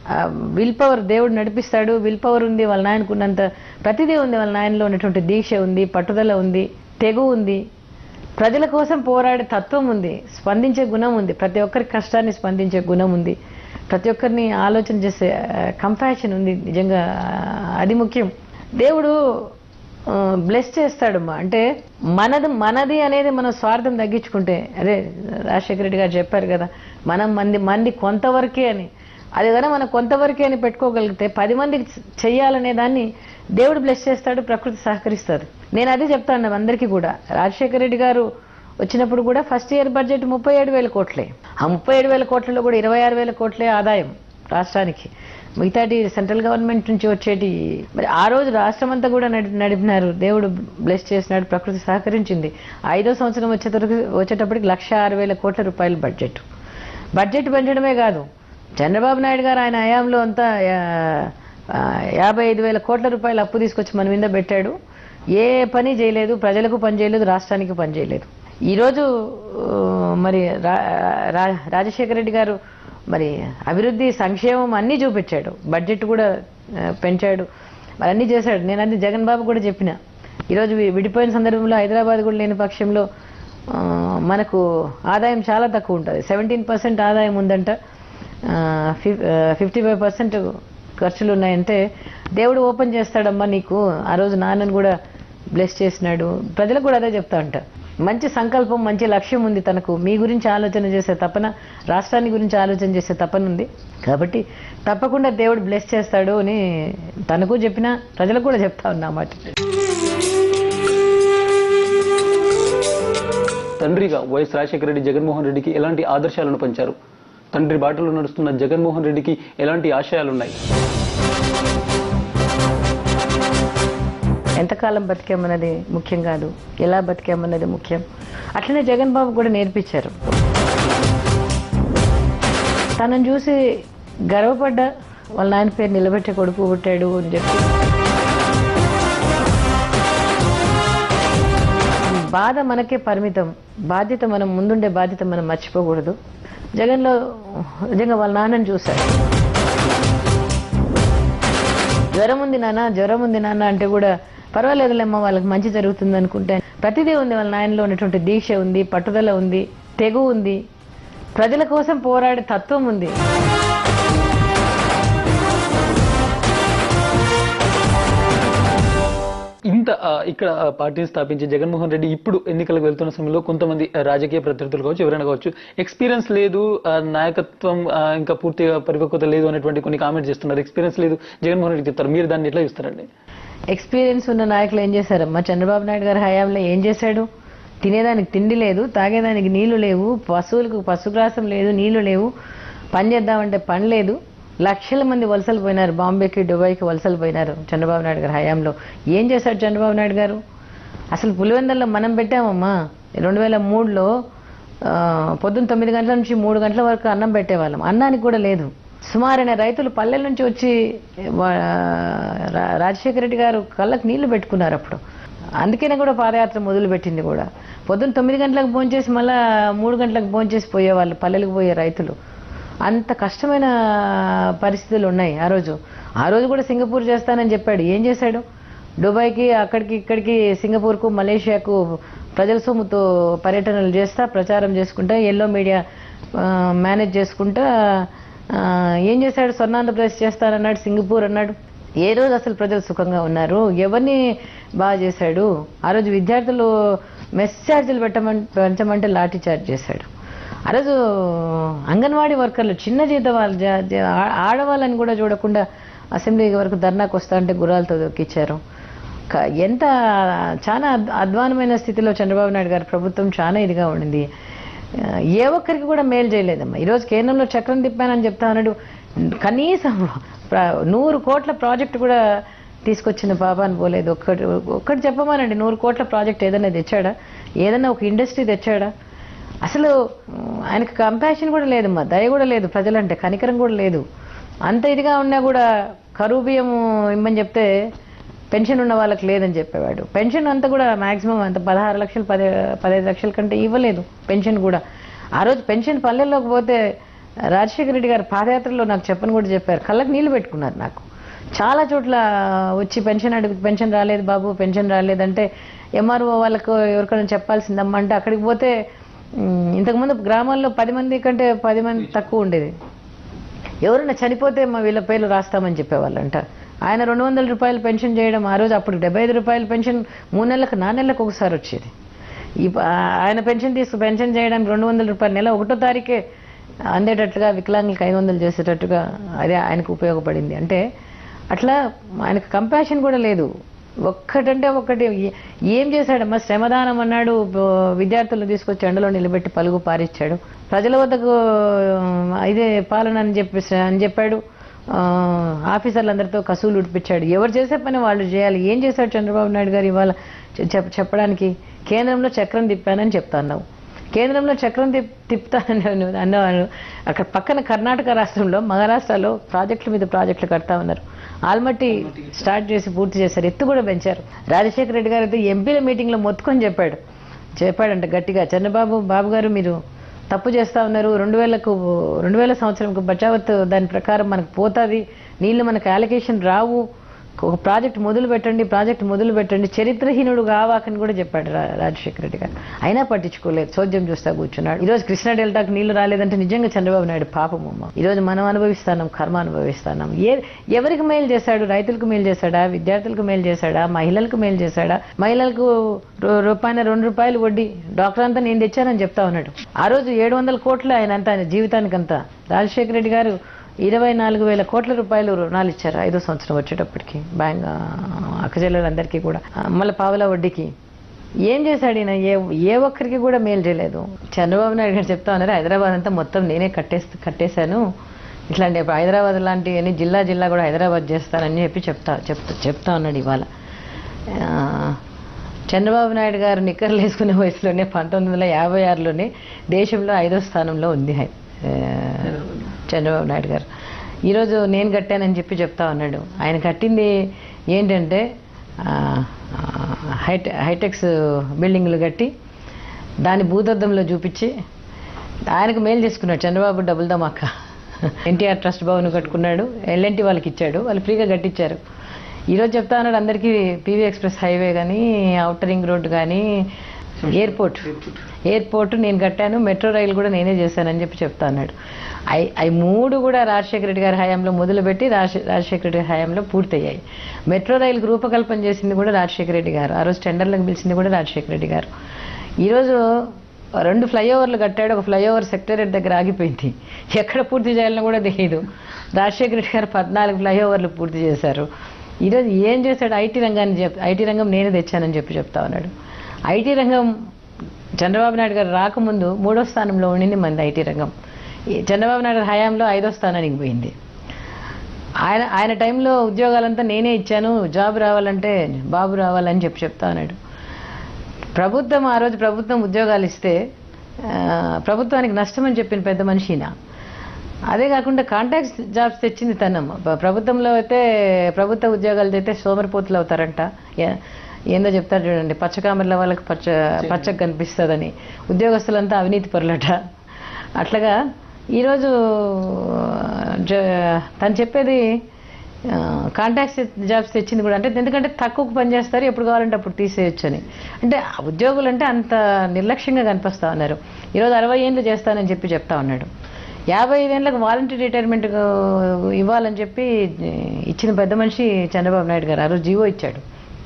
[SPEAKER 2] విల్ పవర్ దేవుడు నడిపిస్తాడు విల్ పవర్ ఉంది వాళ్ళ నాయనకున్నంత ప్రతిదీ ఉంది వాళ్ళ నాయనలో ఉన్నటువంటి దీక్ష ఉంది పట్టుదల ఉంది తెగు ఉంది ప్రజల కోసం పోరాడే తత్వం ఉంది స్పందించే గుణం ఉంది ప్రతి ఒక్కరి కష్టాన్ని స్పందించే గుణం ఉంది ప్రతి ఒక్కరిని ఆలోచన చేసే కంపాషన్ ఉంది నిజంగా ఆ, అది ముఖ్యం దేవుడు బ్లెస్ చేస్తాడమ్మా అంటే మనది మనది అనేది మనం స్వార్థం తగ్గించుకుంటే అదే రాజశేఖర రెడ్డి గారు చెప్పారు కదా మనం మంది మంది కొంతవరకే అని అది కానీ మనం కొంతవరకే అని పెట్టుకోగలిగితే పది మందికి చెయ్యాలనే దాన్ని దేవుడు బ్లెస్ చేస్తాడు ప్రకృతి సహకరిస్తుంది నేను అదే చెప్తాను అందరికీ కూడా రాజశేఖర రెడ్డి గారు వచ్చినప్పుడు కూడా ఫస్ట్ ఇయర్ బడ్జెట్ ముప్పై ఏడు వేల కోట్లే ఆ ముప్పై ఏడు వేల కోట్లలో కూడా ఇరవై ఆరు వేల కోట్లే ఆదాయం రాష్ట్రానికి మిగతాటి సెంట్రల్ గవర్నమెంట్ నుంచి వచ్చేటి మరి ఆ రోజు రాష్ట్రం అంతా కూడా నడి నడిపినారు దేవుడు బ్లెస్ చేసినాడు ప్రకృతి సహకరించింది ఐదో సంవత్సరం వచ్చేటప్పటికి వచ్చేటప్పటికి లక్ష ఆరు వేల కోట్ల రూపాయల బడ్జెట్ బడ్జెట్ పెంచడమే కాదు చంద్రబాబు నాయుడు గారు ఆయన హయాంలో అంతా యా- ఆ, యాభై ఐదు వేల కోట్ల రూపాయలు అప్పు తీసుకొచ్చి మన మీద పెట్టాడు ఏ పని చేయలేదు ప్రజలకు పని చేయలేదు రాష్ట్రానికి పని చేయలేదు ఈరోజు ఆ, మరి రా- రా- రాజశేఖర రెడ్డి గారు మరి అభివృద్ధి సంక్షేమం అన్నీ చూపించాడు బడ్జెట్ కూడా ఆ, పెంచాడు మరి అన్నీ చేశాడు నేను అన్ని జగన్ బాబు కూడా చెప్పిన ఈరోజు వి- విడిపోయిన సందర్భంలో హైదరాబాద్ కూడా లేని పక్షంలో ఆ, మనకు ఆదాయం చాలా తక్కువ ఉంటుంది సెవెంటీన్ పర్సెంట్ ఆదాయం ఉందంట ఫిఫ్టీ ఫైవ్ పర్సెంట్ ఖర్చులు ఉన్నాయంటే దేవుడు ఓపెన్ చేస్తాడమ్మా నీకు ఆ రోజు నాన్నని కూడా బ్లెస్ చేసినాడు ప్రజలకు కూడా అదే చెప్తా అంట మంచి సంకల్పం మంచి లక్ష్యం ఉంది తనకు మీ గురించి ఆలోచన చేసే తపన రాష్ట్రాన్ని గురించి ఆలోచన చేసే తపన ఉంది కాబట్టి తప్పకుండా దేవుడు బ్లెస్ చేస్తాడు అని తనకు చెప్పిన ప్రజలకు కూడా చెప్తా ఉన్నా మాట
[SPEAKER 1] తండ్రిగా వైఎస్ రాజశేఖర రెడ్డి జగన్మోహన్ రెడ్డికి ఎలాంటి ఆదర్శాలను పంచారు తండ్రి బాటలో నడుస్తున్న జగన్మోహన్ రెడ్డికి ఎలాంటి ఆశయాలున్నాయి
[SPEAKER 2] ఎంతకాలం బతికామన్నది ముఖ్యం కాదు ఎలా బతికామన్నది ముఖ్యం అట్లనే జగన్ బాబు కూడా నేర్పించారు తనను చూసి గర్వపడ్డ వాళ్ళ నాయన పేరు నిలబెట్టే కొడుకు పుట్టాడు అని చెప్పి బాధ మనకే పరిమితం బాధ్యత మనం ముందుండే బాధ్యత మనం మర్చిపోకూడదు జగన్లో నిజంగా వాళ్ళ నాన్నని చూశారు జ్వరం ఉంది నాన్న జ్వరం ఉంది నాన్న అంటే కూడా పర్వాలేదులేమ్మా వాళ్ళకి మంచి జరుగుతుంది అనుకుంటే ప్రతిదీ ఉంది వాళ్ళ నాయనలో ఉన్నటువంటి దీక్ష ఉంది పట్టుదల ఉంది తెగు ఉంది ప్రజల కోసం పోరాడే తత్వం ఉంది
[SPEAKER 1] ఇంత ఆ, ఇక్కడ ఆ, పార్టీని స్థాపించి జగన్మోహన్ రెడ్డి ఇప్పుడు ఎన్నికలకు వెళ్తున్న సమయంలో కొంతమంది ఆ, రాజకీయ ప్రత్యర్థులు కావచ్చు ఎవరైనా కావచ్చు ఎక్స్పీరియన్స్ లేదు ఆ, నాయకత్వం ఆ, ఇంకా పూర్తిగా పరిపక్వత లేదు అనేటువంటి కొన్ని కామెంట్స్ చేస్తున్నారు ఎక్స్పీరియన్స్ లేదు జగన్మోహన్ రెడ్డి చెప్తారు మీరు దాన్ని ఎట్లా చూస్తారండి
[SPEAKER 2] ఎక్స్పీరియన్స్ ఉన్న నాయకులు ఏం చేశారమ్మా చంద్రబాబు నాయుడు గారి హయాంలో ఏం చేశాడు తినేదానికి తిండి లేదు తాగేదానికి నీళ్లు లేవు పశువులకు పశుగ్రాసం లేదు నీళ్లు లేవు పని చేద్దామంటే పని లేదు లక్షల మంది వలసలు పోయినారు బాంబేకి దుబాయ్కి వలసలు పోయినారు చంద్రబాబు నాయుడు గారి హయాంలో ఏం చేశాడు చంద్రబాబు నాయుడు గారు అసలు పులివెందల్లో మనం పెట్టామమ్మా రెండు వేల మూడులో ఆ, పొద్దున్న తొమ్మిది గంటల నుంచి మూడు గంటల వరకు అన్నం పెట్టేవాళ్ళం అన్నానికి కూడా లేదు సుమారైన రైతులు పల్లెల నుంచి వచ్చి వా- రా- రాజశేఖర రెడ్డి గారు కళ్ళకు నీళ్లు పెట్టుకున్నారు అప్పుడు అందుకనే కూడా పాదయాత్ర మొదలు పెట్టింది కూడా పొద్దున్న తొమ్మిది గంటలకు భోంచేసి మళ్ళా మూడు గంటలకు భోంచేసి పోయేవాళ్ళు పల్లెలకు పోయే రైతులు అంత కష్టమైన పరిస్థితులు ఉన్నాయి ఆ రోజు ఆ రోజు కూడా సింగపూర్ చేస్తానని చెప్పాడు ఏం చేశాడు దుబాయ్కి అక్కడికి ఇక్కడికి సింగపూర్కు మలేషియాకు ప్రజల సొమ్ముతో పర్యటనలు చేస్తా ప్రచారం చేసుకుంటా ఎల్లో మీడియా ఆ, మేనేజ్ చేసుకుంటా ఆ, ఏం చేశాడు స్వర్ణాంధ్రప్రదేశ్ చేస్తానన్నాడు సింగపూర్ అన్నాడు ఏ రోజు అసలు ప్రజలు సుఖంగా ఉన్నారు ఎవరిని బాగా చేశాడు ఆ రోజు విద్యార్థులు మెస్ ఛార్జీలు పెట్టమని పెంచమంటే లాఠీ చార్జ్ చేశాడు ఆ రోజు అంగన్వాడీ వర్కర్లు చిన్న జీత వాళ్ళు జ- జ- ఆ- ఆడవాళ్ళని కూడా చూడకుండా అసెంబ్లీ వరకు ధర్నాకు వస్తా అంటే గుర్రాలతో దొక్కిచ్చారు క- ఎంత చాలా అద్- అధ్వానమైన స్థితిలో చంద్రబాబు నాయుడు గారి ప్రభుత్వం చాలా ఇదిగా ఉండింది ఆ, ఏ ఒక్కరికి కూడా మేలు చేయలేదమ్మా ఈరోజు కేంద్రంలో చక్రం తిప్పానని చెప్తా అన్నాడు కనీసం ప్ర- నూరు కోట్ల ప్రాజెక్ట్ కూడా తీసుకొచ్చిన పాపాన్ని పోలేదు ఒక్కటి ఒక్కటి చెప్పమానండి నూరు కోట్ల ప్రాజెక్ట్ ఏదైనా తెచ్చాడా ఏదైనా ఒక ఇండస్ట్రీ తెచ్చాడా అసలు ఉమ్, ఆయనకు కంపాషన్ కూడా లేదమ్మా దయ కూడా లేదు ప్రజలంటే కనికరం కూడా లేదు అంత ఇదిగా ఉన్నా కూడా కరువు బియ్యం ఇమ్మని చెప్తే పెన్షన్ ఉన్న వాళ్ళకి లేదని చెప్పేవాడు పెన్షన్ అంతా కూడా మాక్సిమం అంత పదహారు లక్షలు పది పదహైదు లక్షల కంటే ఇవ్వలేదు పెన్షన్ కూడా ఆ రోజు పెన్షన్ పల్లెల్లోకి పోతే రాజశేఖర రెడ్డి గారు పాదయాత్రలో నాకు చెప్పని కూడా చెప్పారు కళ్ళకి నీళ్లు పెట్టుకున్నారు నాకు చాలా చోట్ల వచ్చి పెన్షన్ అడుగు పెన్షన్ రాలేదు బాబు పెన్షన్ రాలేదంటే ఎంఆర్ఓ వాళ్ళకు ఎవరికైనా చెప్పాల్సిందమ్మా అంటే అక్కడికి పోతే ఉమ్, ఇంతకుముందు గ్రామాల్లో పది మంది కంటే పది మంది తక్కువ ఉండేది ఎవరైనా చనిపోతే మా వీళ్ళ పేర్లు రాస్తామని చెప్పేవాళ్ళంట ఆయన రెండు వందల రూపాయలు పెన్షన్ చేయడం ఆ రోజు అప్పుడు డెబ్బై ఐదు రూపాయల పెన్షన్ మూడు నెలలకు నాలుగు నెలలకు ఒకసారి వచ్చేది ఈ ప- ఆయన పెన్షన్ తీసుకు పెన్షన్ చేయడానికి రెండు వందల రూపాయలు నెల ఒకటో తారీఖే అందేటట్లుగా వికలాంగులకు ఐదు వందలు చేసేటట్టుగా అదే ఆయనకు ఉపయోగపడింది అంటే అట్లా ఆయనకు కంపాషన్ కూడా లేదు ఒక్కటంటే ఒక్కటి ఏ- ఏం చేశాడమ్మా శ్రమదానం అన్నాడు బ- విద్యార్థులను తీసుకొచ్చి ఎండలో నిలబెట్టి పలుగు పారిచ్చాడు ప్రజల వద్దకు ఆ, ఇదే పాలన అని చెప్పి అని చెప్పాడు ఆ, ఆఫీసర్లందరితో కసువులు ఉడిపించాడు ఎవరు చేసే పని వాళ్ళు చేయాలి ఏం చేశాడు చంద్రబాబు నాయుడు గారు ఇవాళ చె- చెప్- చెప్పడానికి కేంద్రంలో చక్రం తిప్పానని చెప్తా అన్నావు కేంద్రంలో చక్రం తిప్ తిప్పుతానని అను- అన్నవారు అక్కడ పక్కన కర్ణాటక రాష్ట్రంలో మహారాష్ట్రలో ప్రాజెక్టుల మీద ప్రాజెక్టులు కడతా ఉన్నారు ఆల్మట్టి స్టార్ట్ చేసి పూర్తి చేశారు ఎత్తు కూడా పెంచారు రాజశేఖర రెడ్డి గారు అయితే ఎంపీల మీటింగ్లో మొత్తుకొని చెప్పాడు చెప్పాడంట గట్టిగా చంద్రబాబు బాబు గారు మీరు తప్పు చేస్తా ఉన్నారు రెండు వేలకు రెండు వేల సంవత్సరంకు బచావత్ దాని ప్రకారం మనకు పోతుంది నీళ్లు మనకు అలొకేషన్ రావు ఒక ప్రాజెక్ట్ మొదలు పెట్టండి ప్రాజెక్ట్ మొదలు పెట్టండి చరిత్రహీనుడు కావాకని కూడా చెప్పాడు రా- రాజశేఖర రెడ్డి గారు అయినా పట్టించుకోలేదు చోద్యం చూస్తా కూర్చున్నాడు ఈ రోజు కృష్ణా డెల్టాకు నీళ్లు రాలేదంటే నిజంగా చంద్రబాబు నాయుడు పాపమమ్మ ఈ రోజు మనం అనుభవిస్తాం కర్మ అనుభవిస్తాం ఏ ఎవరికి మేలు చేశాడు రైతులకు మేలు చేశాడా విద్యార్థులకు మేలు చేశాడా మహిళలకు మేలు చేశాడా మహిళలకు రూ- రూపాయన రెండు రూపాయలు వడ్డీ డాక్టర్ అంతా నేను తెచ్చానని చెప్తా ఉన్నాడు ఆ రోజు ఏడు వందల కోట్లు ఆయన అంతా ఆయన జీవితానికంతా రాజశేఖర రెడ్డి గారు ఇరవై నాలుగు వేల కోట్ల రూపాయలు రుణాలు ఇచ్చారు ఐదో సంవత్సరం వచ్చేటప్పటికి బ్యాంక్ అక్కజల్లందరికీ కూడా ఆ, మళ్ళీ పావుల వడ్డీకి ఏం చేశాడు ఈయన ఏ ఏ ఒక్కరికి కూడా మేలు చేయలేదు చంద్రబాబు నాయుడు గారు చెప్తా ఉన్నారు హైదరాబాద్ అంతా మొత్తం నేనే కట్టేసి కట్టేశాను ఇట్లాంటి ఇప్పుడు హైదరాబాద్ లాంటి అన్ని జిల్లా జిల్లా కూడా హైదరాబాద్ చేస్తానని చెప్పి చెప్తా చెప్తా చెప్తా ఉన్నాడు ఇవాళ ఆ, చంద్రబాబు నాయుడు గారు నిక్కర్లు వేసుకునే వయసులోనే పంతొమ్మిది వందల యాభై ఆరులోనే దేశంలో ఐదో స్థానంలో ఉంది హై- ఆ, చంద్రబాబు నాయుడు గారు ఈరోజు నేను కట్టానని చెప్పి చెప్తా ఉన్నాడు ఆయన కట్టింది ఏంటంటే ఆ, ఆ, హైటె హైటెక్స్ బిల్డింగ్లు కట్టి దాని భూతద్దంలో చూపించి ఆయనకు మేలు చేసుకున్నాడు చంద్రబాబు డబుల్ దమాక ఎన్టీఆర్ ట్రస్ట్ భవన్ కట్టుకున్నాడు ఎల్ఎన్టీ వాళ్ళకి ఇచ్చాడు వాళ్ళు ఫ్రీగా కట్టించారు ఈరోజు చెప్తా ఉన్నాడు అందరికీ పీవీ ఎక్స్ప్రెస్ హైవే కానీ అవుటర్ రింగ్ రోడ్ కానీ ఎయిర్పోర్ట్ ఎయిర్పోర్ట్ నేను కట్టాను మెట్రో రైలు కూడా నేనే చేశానని చెప్పి చెప్తా అన్నాడు అవి అవి మూడు కూడా రాజశేఖర రెడ్డి గారి హయాంలో మొదలుపెట్టి రాజ రాజశేఖర రెడ్డి గారి హయాంలో పూర్తయ్యాయి మెట్రో రైలుకు రూపకల్పన చేసింది కూడా రాజశేఖర రెడ్డి గారు ఆ రోజు టెండర్లకు పిలిచింది కూడా రాజశేఖర రెడ్డి గారు ఈరోజు రెండు ఫ్లైఓవర్లు కట్టాడు ఒక ఫ్లైఓవర్ సెక్రటరేట్ దగ్గర ఆగిపోయింది ఎక్కడ పూర్తి చేయాలని కూడా తెలియదు రాజశేఖర రెడ్డి గారు పద్నాలుగు ఫ్లైఓవర్లు పూర్తి చేశారు ఈరోజు ఏం చేశాడు ఐటీ రంగాన్ని చెప్ ఐటీ రంగం నేనే తెచ్చానని చెప్పి చెప్తా ఉన్నాడు ఐటీ రంగం చంద్రబాబు నాయుడు గారు రాకముందు మూడో స్థానంలో ఉండింది మంది ఐటీ రంగం ఈ చంద్రబాబు నాయుడు గారి హయాంలో ఐదో స్థానానికి పోయింది ఆయన ఆయన టైంలో ఉద్యోగాలంతా నేనే ఇచ్చాను జాబ్ రావాలంటే బాబు రావాలని చెప్పి చెప్తా ఉన్నాడు ప్రభుత్వం ఆ రోజు ప్రభుత్వం ఉద్యోగాలు ఇస్తే ఆ, ప్రభుత్వానికి నష్టం అని చెప్పిన పెద్ద మనిషిన అదే కాకుండా కాంటాక్ట్స్ జాబ్స్ తెచ్చింది తనమ్మ ప్ర- ప్రభుత్వంలో అయితే ప్రభుత్వ ఉద్యోగాలు అయితే సోమరిపోతులు అవుతారంట ఏ- ఏందో చెప్తారు చూడండి పచ్చకామర్ల వాళ్ళకి పచ్చ పచ్చగా కనిపిస్తుందని ఉద్యోగస్తులంతా అవినీతి పరులట అట్లాగా ఈరోజు జ- తను చెప్పేది కాంటాక్ట్స్ జాబ్స్ తెచ్చింది కూడా అంటే ఎందుకంటే తక్కువకు పని చేస్తారు ఎప్పుడు కావాలంటే అప్పుడు తీసేయొచ్చు అని అంటే ఆ ఉద్యోగులు అంటే అంత నిర్లక్ష్యంగా కనిపిస్తా ఉన్నారు ఈరోజు అరవై ఏళ్ళు చేస్తానని చెప్పి చెప్తా ఉన్నాడు యాభై ఐదేళ్ళకి వాలంటీర్ రిటైర్మెంట్ ఇవ్వాలని చెప్పి ఇచ్చిన పెద్ద మనిషి చంద్రబాబు నాయుడు గారు ఆ రోజు జీవో ఇచ్చాడు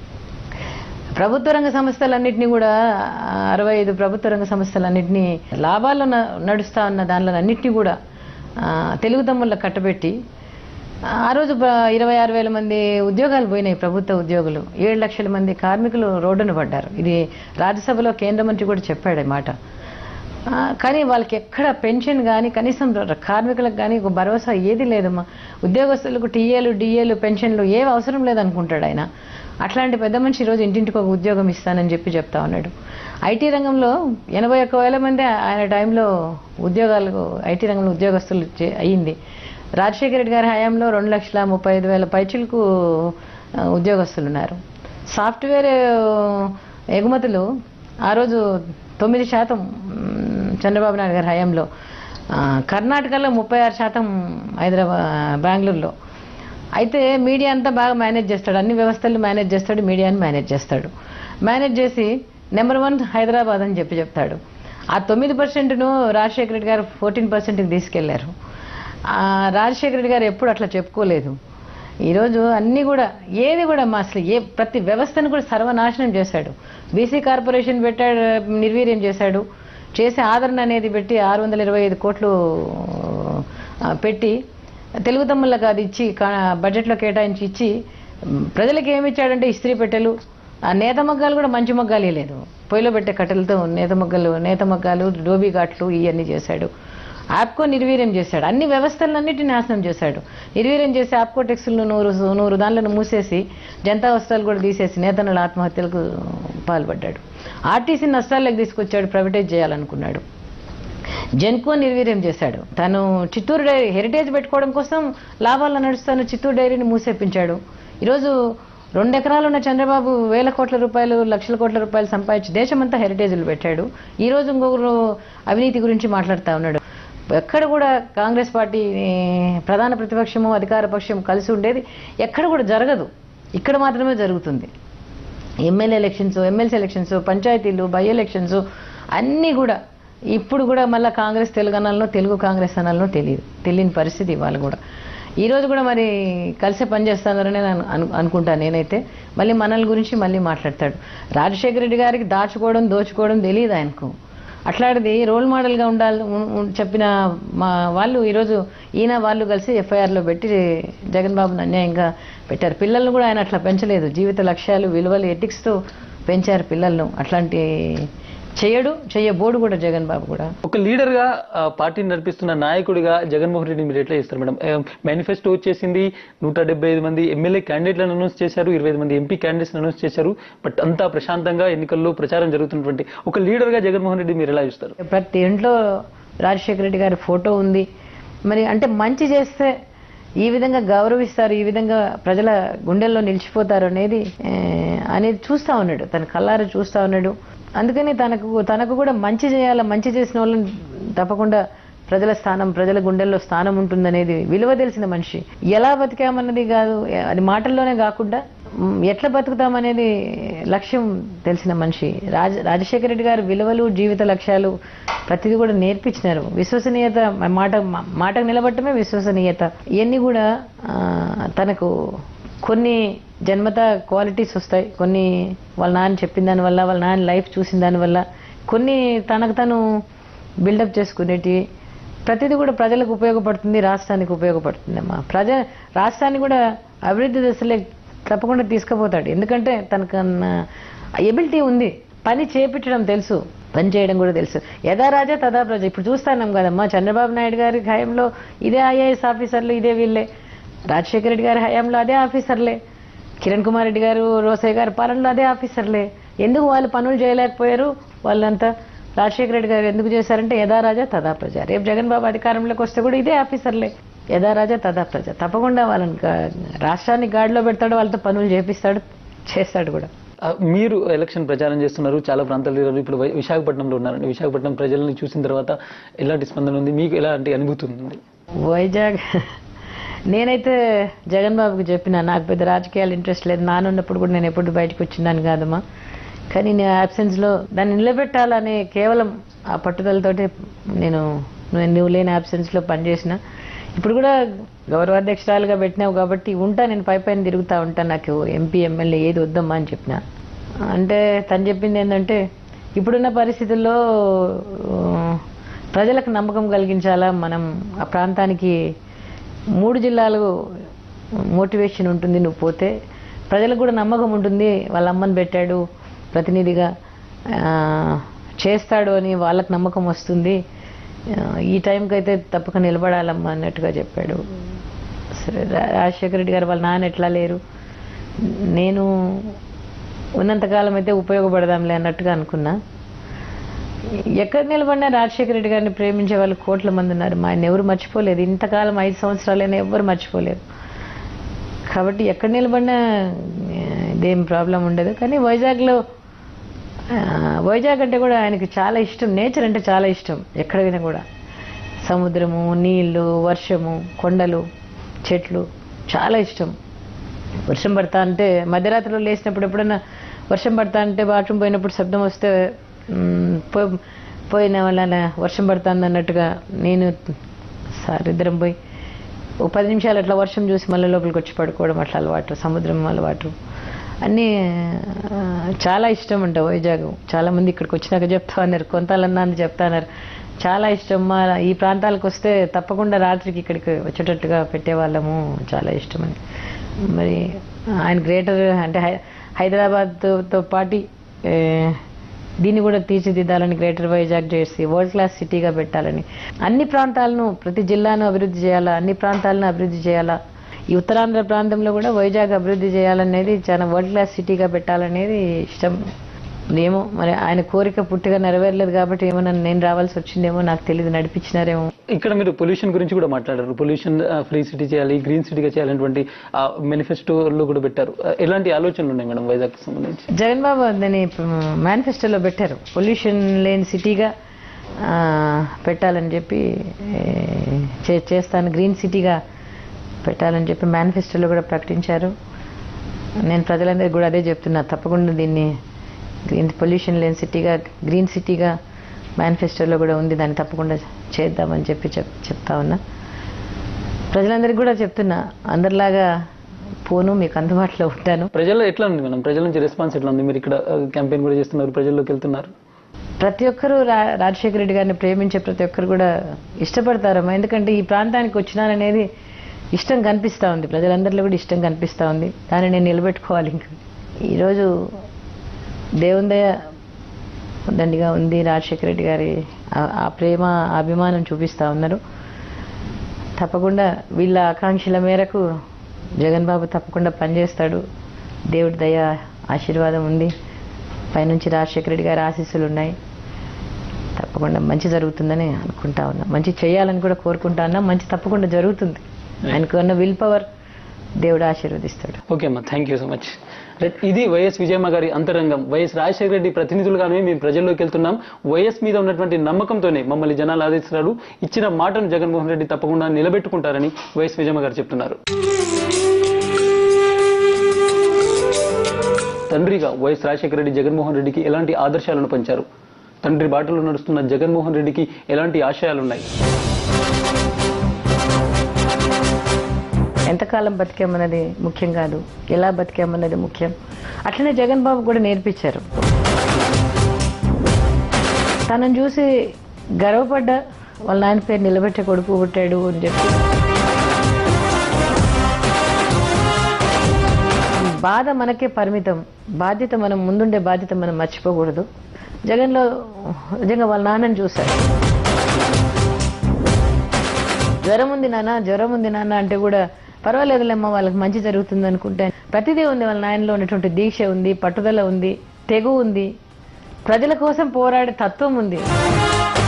[SPEAKER 2] ప్రభుత్వ రంగ సంస్థలన్నింటినీ కూడా ఆ, అరవై ఐదు ప్రభుత్వ రంగ సంస్థలన్నింటినీ లాభాల్లో న- నడుస్తా ఉన్న దానిలో అన్నింటినీ కూడా ఆ, తెలుగు తమ్ముళ్ళ కట్టబెట్టి ఆ రోజు బ- ఇరవై ఆరు వేల మంది ఉద్యోగాలు పోయినాయి ప్రభుత్వ ఉద్యోగులు ఏడు లక్షల మంది కార్మికులు రోడ్డున పడ్డారు ఇది రాజ్యసభలో కేంద్ర మంత్రి కూడా చెప్పాడు ఈ మాట ఆ, కానీ వాళ్ళకి ఎక్కడ పెన్షన్ కానీ కనీసం ర- కార్మికులకు కానీ ఒక భరోసా ఏది లేదమ్మా ఉద్యోగస్తులకు టీఏలు డిఏలు పెన్షన్లు ఏవి అవసరం లేదనుకుంటాడు ఆయన అట్లాంటి పెద్ద మనిషి ఈరోజు ఇంటింటికి ఒక ఉద్యోగం ఇస్తానని చెప్పి చెప్తా ఉన్నాడు ఐటీ రంగంలో ఎనభై ఒక్క వేల మంది ఆయన టైంలో ఉద్యోగాలు ఐటీ రంగంలో ఉద్యోగస్తులు చే- అయ్యింది రాజశేఖర రెడ్డి గారి హయాంలో రెండు లక్షల ముప్పై ఐదు వేల పైచులకు ఆ, ఉద్యోగస్తులు ఉన్నారు సాఫ్ట్వేర్ ఎగుమతులు ఆ రోజు తొమ్మిది శాతం మ్, చంద్రబాబు నాయుడు గారి హయాంలో ఆ, కర్ణాటకలో ముప్పై ఆరు శాతం హైదరాబాద్ బెంగళూరులో అయితే మీడియా అంతా బాగా మేనేజ్ చేస్తాడు అన్ని వ్యవస్థలు మేనేజ్ చేస్తాడు మీడియాని మేనేజ్ చేస్తాడు మేనేజ్ చేసి నెంబర్ వన్ హైదరాబాద్ అని చెప్పి చెప్తాడు ఆ తొమ్మిది పర్సెంట్ను రాజశేఖర రెడ్డి గారు ఫోర్టీన్ పర్సెంట్కి తీసుకెళ్లారు ఆ, రాజశేఖర రెడ్డి గారు ఎప్పుడు అట్లా చెప్పుకోలేదు ఈరోజు అన్నీ కూడా ఏది కూడా మా అసలు ఏ ప్రతి వ్యవస్థను కూడా సర్వనాశనం చేశాడు బీసీ కార్పొరేషన్ పెట్టాడు నిర్వీర్యం చేశాడు చేసే ఆదరణ అనేది పెట్టి ఆరు వందల ఇరవై ఐదు కోట్లు ఆ, పెట్టి తెలుగు తమ్ముళ్ళకి అది ఇచ్చి కా- బడ్జెట్లో కేటాయించి ఇచ్చి మ్, ప్రజలకు ఏమి ఇచ్చాడంటే ఇస్త్రీ పెట్టెలు ఆ నేత మగ్గాలు కూడా మంచి మగ్గాలు లేదు పొయ్యిలో పెట్టే కట్టెలతో నేత మగ్గలు నేత మగ్గాలు డోబీ ఘాట్లు ఇవన్నీ చేశాడు ఆప్కో నిర్వీర్యం చేశాడు అన్ని వ్యవస్థలన్నిటిని నాశనం చేశాడు నిర్వీర్యం చేసి ఆప్కో టెక్స్టులను నూరు నూరు దానిలను మూసేసి జనతా వస్త్రాలు కూడా తీసేసి నేతనుల ఆత్మహత్యలకు పాల్పడ్డాడు ఆర్టీసీ నష్టాల్లోకి తీసుకొచ్చాడు ప్రైవేటైజ్ చేయాలనుకున్నాడు జెన్కో నిర్వీర్యం చేశాడు తను చిత్తూరు డైరీ హెరిటేజ్ పెట్టుకోవడం కోసం లాభాల్లో నడుస్తాను చిత్తూరు డైరీని మూసేపించాడు ఈరోజు రెండు ఎకరాలు ఉన్న చంద్రబాబు వేల కోట్ల రూపాయలు లక్షల కోట్ల రూపాయలు సంపాదించి దేశమంతా హెరిటేజ్లు పెట్టాడు ఈ రోజు ఇంకొకరు అవినీతి గురించి మాట్లాడుతూ ఉన్నాడు ఎక్కడ కూడా కాంగ్రెస్ పార్టీ ప్రధాన ప్రతిపక్షము అధికార పక్షం కలిసి ఉండేది ఎక్కడ కూడా జరగదు ఇక్కడ మాత్రమే జరుగుతుంది ఎమ్మెల్యే ఎలక్షన్స్ ఎమ్మెల్సీ ఎలక్షన్స్ పంచాయతీలు బై ఎలక్షన్స్ అన్నీ కూడా ఇప్పుడు కూడా మళ్ళీ కాంగ్రెస్ తెలుగు అనాలనో తెలుగు కాంగ్రెస్ అనాలనో తెలియదు తెలియని పరిస్థితి ఇవాళ కూడా ఈ రోజు కూడా మరి కలిసే పనిచేస్తానని నేను అను- అను- అనుకుంటాను నేనైతే మళ్ళీ మనల గురించి మళ్ళీ మాట్లాడతాడు రాజశేఖర రెడ్డి గారికి దాచుకోవడం దోచుకోవడం తెలియదు ఆయనకు అట్లాంటిది రోల్ మోడల్గా ఉండాలి ఉం- ఉం- చెప్పిన మా వాళ్ళు ఈరోజు ఈయన వాళ్ళు కలిసి ఎఫ్ఐఆర్లో పెట్టి జగన్ బాబుని అన్యాయంగా పెట్టారు పిల్లల్ని కూడా ఆయన అట్లా పెంచలేదు జీవిత లక్ష్యాలు విలువలు ఎథిక్స్తో పెంచారు పిల్లలను అట్లాంటి చేయడు చెయ్యబోడు కూడా జగన్ బాబు కూడా
[SPEAKER 1] ఒక లీడర్ గా ఆ, పార్టీని నడిపిస్తున్న నాయకుడిగా జగన్మోహన్ రెడ్డి మీరు ఎట్లా చేస్తారు మేడం మేనిఫెస్టో వచ్చేసింది నూట డెబ్బై ఐదు మంది ఎమ్మెల్యే క్యాండిడేట్లను అనౌన్స్ చేశారు ఇరవై ఐదు మంది ఎంపీ క్యాండిడేట్స్ అనౌన్స్ చేశారు బట్ అంతా ప్రశాంతంగా ఎన్నికల్లో ప్రచారం జరుగుతున్నటువంటి ఒక లీడర్ గా జగన్మోహన్ రెడ్డి మీరు ఎలా చూస్తారు
[SPEAKER 2] ప్రతి ఇంట్లో రాజశేఖర రెడ్డి గారి ఫోటో ఉంది మరి అంటే మంచి చేస్తే ఈ విధంగా గౌరవిస్తారు ఈ విధంగా ప్రజల గుండెల్లో నిలిచిపోతారు అనేది ఏ, అనేది చూస్తా ఉన్నాడు తన కళ్ళారా చూస్తా ఉన్నాడు అందుకని తనకు తనకు కూడా మంచి చేయాల మంచి చేసిన వాళ్ళని తప్పకుండా ప్రజల స్థానం ప్రజల గుండెల్లో స్థానం ఉంటుందనేది విలువ తెలిసిన మనిషి ఎలా బతికామన్నది కాదు అది మాటల్లోనే కాకుండా మ్, ఎట్లా బతుకుతామనేది లక్ష్యం తెలిసిన మనిషి రాజ రాజశేఖర రెడ్డి గారు విలువలు జీవిత లక్ష్యాలు ప్రతిదీ కూడా నేర్పించినారు విశ్వసనీయత మాట మాటకు నిలబడటమే విశ్వసనీయత ఇవన్నీ కూడా ఆ, తనకు కొన్ని జన్మత క్వాలిటీస్ వస్తాయి కొన్ని వాళ్ళ నాన్న చెప్పిన దానివల్ల వాళ్ళ నాన్న లైఫ్ చూసిన దానివల్ల కొన్ని తనకు తను బిల్డప్ చేసుకునేటివి ప్రతిదీ కూడా ప్రజలకు ఉపయోగపడుతుంది రాష్ట్రానికి ఉపయోగపడుతుంది అమ్మా ప్రజ రాష్ట్రాన్ని కూడా అభివృద్ధి దశలే తప్పకుండా తీసుకుపోతాడు ఎందుకంటే తనకన్న ఎబిలిటీ ఉంది పని చేపించడం తెలుసు పని చేయడం కూడా తెలుసు యథా రాజా తదా ప్రజ ఇప్పుడు చూస్తున్నాం కదమ్మా చంద్రబాబు నాయుడు గారి హయాంలో ఇదే ఐఏఎస్ ఆఫీసర్లు ఇదే వీళ్ళే రాజశేఖర రెడ్డి గారి హయాంలో అదే ఆఫీసర్లే కిరణ్ కుమార్ రెడ్డి గారు రోసయ్య గారి పాలనలో అదే ఆఫీసర్లే ఎందుకు వాళ్ళు పనులు చేయలేకపోయారు వాళ్ళంతా రాజశేఖర రెడ్డి గారు ఎందుకు చేశారంటే యథా రాజా తదా ప్రజ రేపు జగన్ బాబు అధికారంలోకి వస్తే కూడా ఇదే ఆఫీసర్లే యథా రాజా తదా ప్రజ తప్పకుండా వాళ్ళని గా- రాష్ట్రాన్ని గాడిలో పెడతాడు వాళ్ళతో పనులు చేపిస్తాడు చేస్తాడు కూడా
[SPEAKER 1] ఆ, మీరు ఎలక్షన్ ప్రచారం చేస్తున్నారు చాలా ప్రాంతాలు తిరిగారు. ఇప్పుడు వై- విశాఖపట్నంలో ఉన్నారండి విశాఖపట్నం ప్రజలను చూసిన తర్వాత ఎలాంటి స్పందన ఉంది మీకు ఎలాంటి అనుభూతి ఉంది
[SPEAKER 2] వైజాగ్ నేనైతే జగన్ బాబుకి చెప్పిన నాకు పెద్ద రాజకీయాలు ఇంట్రెస్ట్ లేదు నానున్నప్పుడు కూడా నేను ఎప్పుడు బయటకు వచ్చిందాను కాదమ్మా కానీ నేను absence-లో దాన్ని నిలబెట్టాలనే కేవలం ఆ పట్టుదలతోటి నేను నువ్వు నువ్వు లేని absence-లో పనిచేసిన ఇప్పుడు కూడా గౌరవాధ్యక్షురాలుగా పెట్టినావు కాబట్టి ఉంటా నేను పై పైన తిరుగుతూ ఉంటాను నాకు ఎంపీ ఎమ్మెల్యే ఏది వద్దమ్మా అని చెప్పిన అంటే తను చెప్పింది ఏంటంటే ఇప్పుడున్న పరిస్థితుల్లో ఆ, ప్రజలకు నమ్మకం కలిగించాలా మనం ఆ ప్రాంతానికి మూడు జిల్లాలు మోటివేషన్ ఉంటుంది నువ్వు పోతే ప్రజలకు కూడా నమ్మకం ఉంటుంది వాళ్ళ అమ్మని పెట్టాడు ప్రతినిధిగా ఆ, చేస్తాడు అని వాళ్ళకి నమ్మకం వస్తుంది ఆ, ఈ టైంకి అయితే తప్పక నిలబడాలమ్మా అన్నట్టుగా చెప్పాడు సరే రా- రాజశేఖర రెడ్డి గారు వాళ్ళ నాన్న ఎట్లా లేరు నేను ఉన్నంతకాలం అయితే ఉపయోగపడదాంలే అన్నట్టుగా అనుకున్నా ఎక్కడ నిలబడినా రాజశేఖర రెడ్డి గారిని ప్రేమించే వాళ్ళు కోట్ల మంది ఉన్నారు మా ఆయన ఎవరు మర్చిపోలేదు ఇంతకాలం ఐదు సంవత్సరాలైనా ఎవ్వరు మర్చిపోలేరు కాబట్టి ఎక్కడ నిలబడినా ఆ, ఇదేం ప్రాబ్లం ఉండదు కానీ వైజాగ్లో ఆ, వైజాగ్ అంటే కూడా ఆయనకి చాలా ఇష్టం నేచర్ అంటే చాలా ఇష్టం ఎక్కడ పోయినా కూడా సముద్రము నీళ్లు వర్షము కొండలు చెట్లు చాలా ఇష్టం వర్షం పడతా అంటే మధ్యరాత్రిలో లేచినప్పుడు ఎప్పుడైనా వర్షం పడతా అంటే బాత్రూమ్ పోయినప్పుడు శబ్దం వస్తే మ్, పో- పోయిన వాళ్ళ వర్షం పడుతుంది అన్నట్టుగా నేను సార్ ఇద్దరం పోయి ఓ పది నిమిషాలు అట్లా వర్షం చూసి మళ్ళీ లోపలికి వచ్చి పడుకోవడం అట్లా అలవాటు సముద్రం అలవాటు అన్నీ ఆ, చాలా ఇష్టం అంట వైజాగ్ చాలా మంది ఇక్కడికి వచ్చినాక చెప్తా ఉన్నారు కొంతాలన్నా అని చెప్తా ఉన్నారు చాలా ఇష్టం మా ఈ ప్రాంతాలకు వస్తే తప్పకుండా రాత్రికి ఇక్కడికి వచ్చేటట్టుగా పెట్టేవాళ్ళము చాలా ఇష్టం అని మరి ఆయన గ్రేటర్ అంటే హై హైదరాబాద్తో పాటు ఏ, దీన్ని కూడా తీర్చిదిద్దాలని గ్రేటర్ వైజాగ్ చేసి వరల్డ్ క్లాస్ సిటీగా పెట్టాలని అన్ని ప్రాంతాలను ప్రతి జిల్లాను అభివృద్ధి చేయాలా అన్ని ప్రాంతాలను అభివృద్ధి చేయాలా ఈ ఉత్తరాంధ్ర ప్రాంతంలో కూడా వైజాగ్ అభివృద్ధి చేయాలనేది చాలా వరల్డ్ క్లాస్ సిటీగా పెట్టాలనేది ఇష్టం ఏమో మరి ఆయన కోరిక పుట్టిగా నెరవేరలేదు కాబట్టి ఏమో నన్ను నేను రావాల్సి వచ్చిందేమో నాకు తెలియదు నడిపించినారేమో
[SPEAKER 1] ఇక్కడ మీరు పొల్యూషన్ గురించి కూడా మాట్లాడారు పొల్యూషన్ ఫ్రీ సిటీ చేయాలి గ్రీన్ సిటీగా చేయాలనేటువంటి మేనిఫెస్టోలో కూడా పెట్టారు ఆ, ఎలాంటి ఆలోచనలు ఉన్నాయి మేడం వైజాగ్ సంబంధించి
[SPEAKER 2] జగన్ బాబు దాన్ని మేనిఫెస్టోలో పెట్టారు పొల్యూషన్ లేని సిటీగా ఆ, పెట్టాలని చెప్పి ఏ, చే- చేస్తాను గ్రీన్ సిటీగా పెట్టాలని చెప్పి మేనిఫెస్టోలో కూడా ప్రకటించారు నేను ప్రజలందరికీ కూడా అదే చెప్తున్నా తప్పకుండా దీన్ని గ్రీన్ పొల్యూషన్ లేని సిటీగా గ్రీన్ సిటీగా మేనిఫెస్టోలో కూడా ఉంది దాన్ని తప్పకుండా చేద్దామని చెప్పి చెప్ చెప్తా ఉన్నా ప్రజలందరికీ కూడా చెప్తున్నా అందరిలాగా పోను మీకు అందుబాటులో ఉంటాను
[SPEAKER 1] ప్రజల్లో ఎట్లా ఉంది మేడం ప్రజల నుంచి రెస్పాన్స్ ఎట్లా ఉంది మీరు ఇక్కడ క్యాంపెయిన్ కూడా చేస్తున్నారు ప్రజల్లోకి వెళ్తున్నారు
[SPEAKER 2] ప్రతి ఒక్కరూ రా- రాజశేఖర రెడ్డి గారిని ప్రేమించే ప్రతి ఒక్కరు కూడా ఇష్టపడతారమ్మా ఎందుకంటే ఈ ప్రాంతానికి వచ్చినాననేది ఇష్టం కనిపిస్తూ ఉంది ప్రజలందరిలో కూడా ఇష్టం కనిపిస్తూ ఉంది దాన్ని నేను నిలబెట్టుకోవాలి ఇంకా ఈరోజు దేవుని దయ దండిగా ఉంది రాజశేఖర రెడ్డి గారి ఆ- ఆ ప్రేమ ఆ అభిమానం చూపిస్తూ ఉన్నారు తప్పకుండా వీళ్ళ ఆకాంక్షల మేరకు జగన్ బాబు తప్పకుండా పనిచేస్తాడు దేవుడి దయ ఆశీర్వాదం ఉంది పైనుంచి రాజశేఖర రెడ్డి గారి ఆశీస్సులు ఉన్నాయి తప్పకుండా మంచి జరుగుతుందని అనుకుంటా ఉన్నా మంచి చేయాలని కూడా కోరుకుంటా ఉన్నా మంచి తప్పకుండా జరుగుతుంది ఆయనకు ఉన్న విల్ పవర్ దేవుడు ఆశీర్వదిస్తాడు
[SPEAKER 1] ఓకే అమ్మా thank you so much right ఇది వైఎస్ విజయమ్మ గారి అంతరంగం వైఎస్ రాజశేఖర రెడ్డి ప్రతినిధులుగానే మేము ప్రజల్లోకి వెళ్తున్నాం వైఎస్ మీద ఉన్నటువంటి నమ్మకంతోనే మమ్మల్ని జనాలు ఆదేశిస్తారు ఇచ్చిన మాటను జగన్మోహన్ రెడ్డి తప్పకుండా నిలబెట్టుకుంటారని వైఎస్ విజయమ్మ గారు చెప్తున్నారు తండ్రిగా వైఎస్ రాజశేఖర రెడ్డి జగన్మోహన్ రెడ్డికి ఎలాంటి ఆదర్శాలను పంచారు తండ్రి బాటలో నడుస్తున్న జగన్మోహన్ రెడ్డికి ఎలాంటి ఆశయాలున్నాయి
[SPEAKER 2] ఎంతకాలం బతికామన్నది ముఖ్యం కాదు ఎలా బతికామన్నది ముఖ్యం అట్లనే జగన్ బాబు కూడా నేర్పించారు తనను చూసి గర్వపడ్డ వాళ్ళ నాయన పేరు నిలబెట్టే కొడుకు పుట్టాడు అని చెప్పి బాధ మనకే పరిమితం బాధ్యత మనం ముందుండే బాధ్యత మనం మర్చిపోకూడదు జగన్లో నిజంగా వాళ్ళ నాన్నని చూశారు జ్వరం ఉంది నాన్న జ్వరం ఉంది నాన్న అంటే కూడా పర్వాలేదులేమ్మా వాళ్ళకి మంచి జరుగుతుంది అనుకుంటే ప్రతిదీ ఉంది వాళ్ళ నాయనలో ఉన్నటువంటి దీక్ష ఉంది పట్టుదల ఉంది తెగు ఉంది ప్రజల కోసం పోరాడే తత్వం ఉంది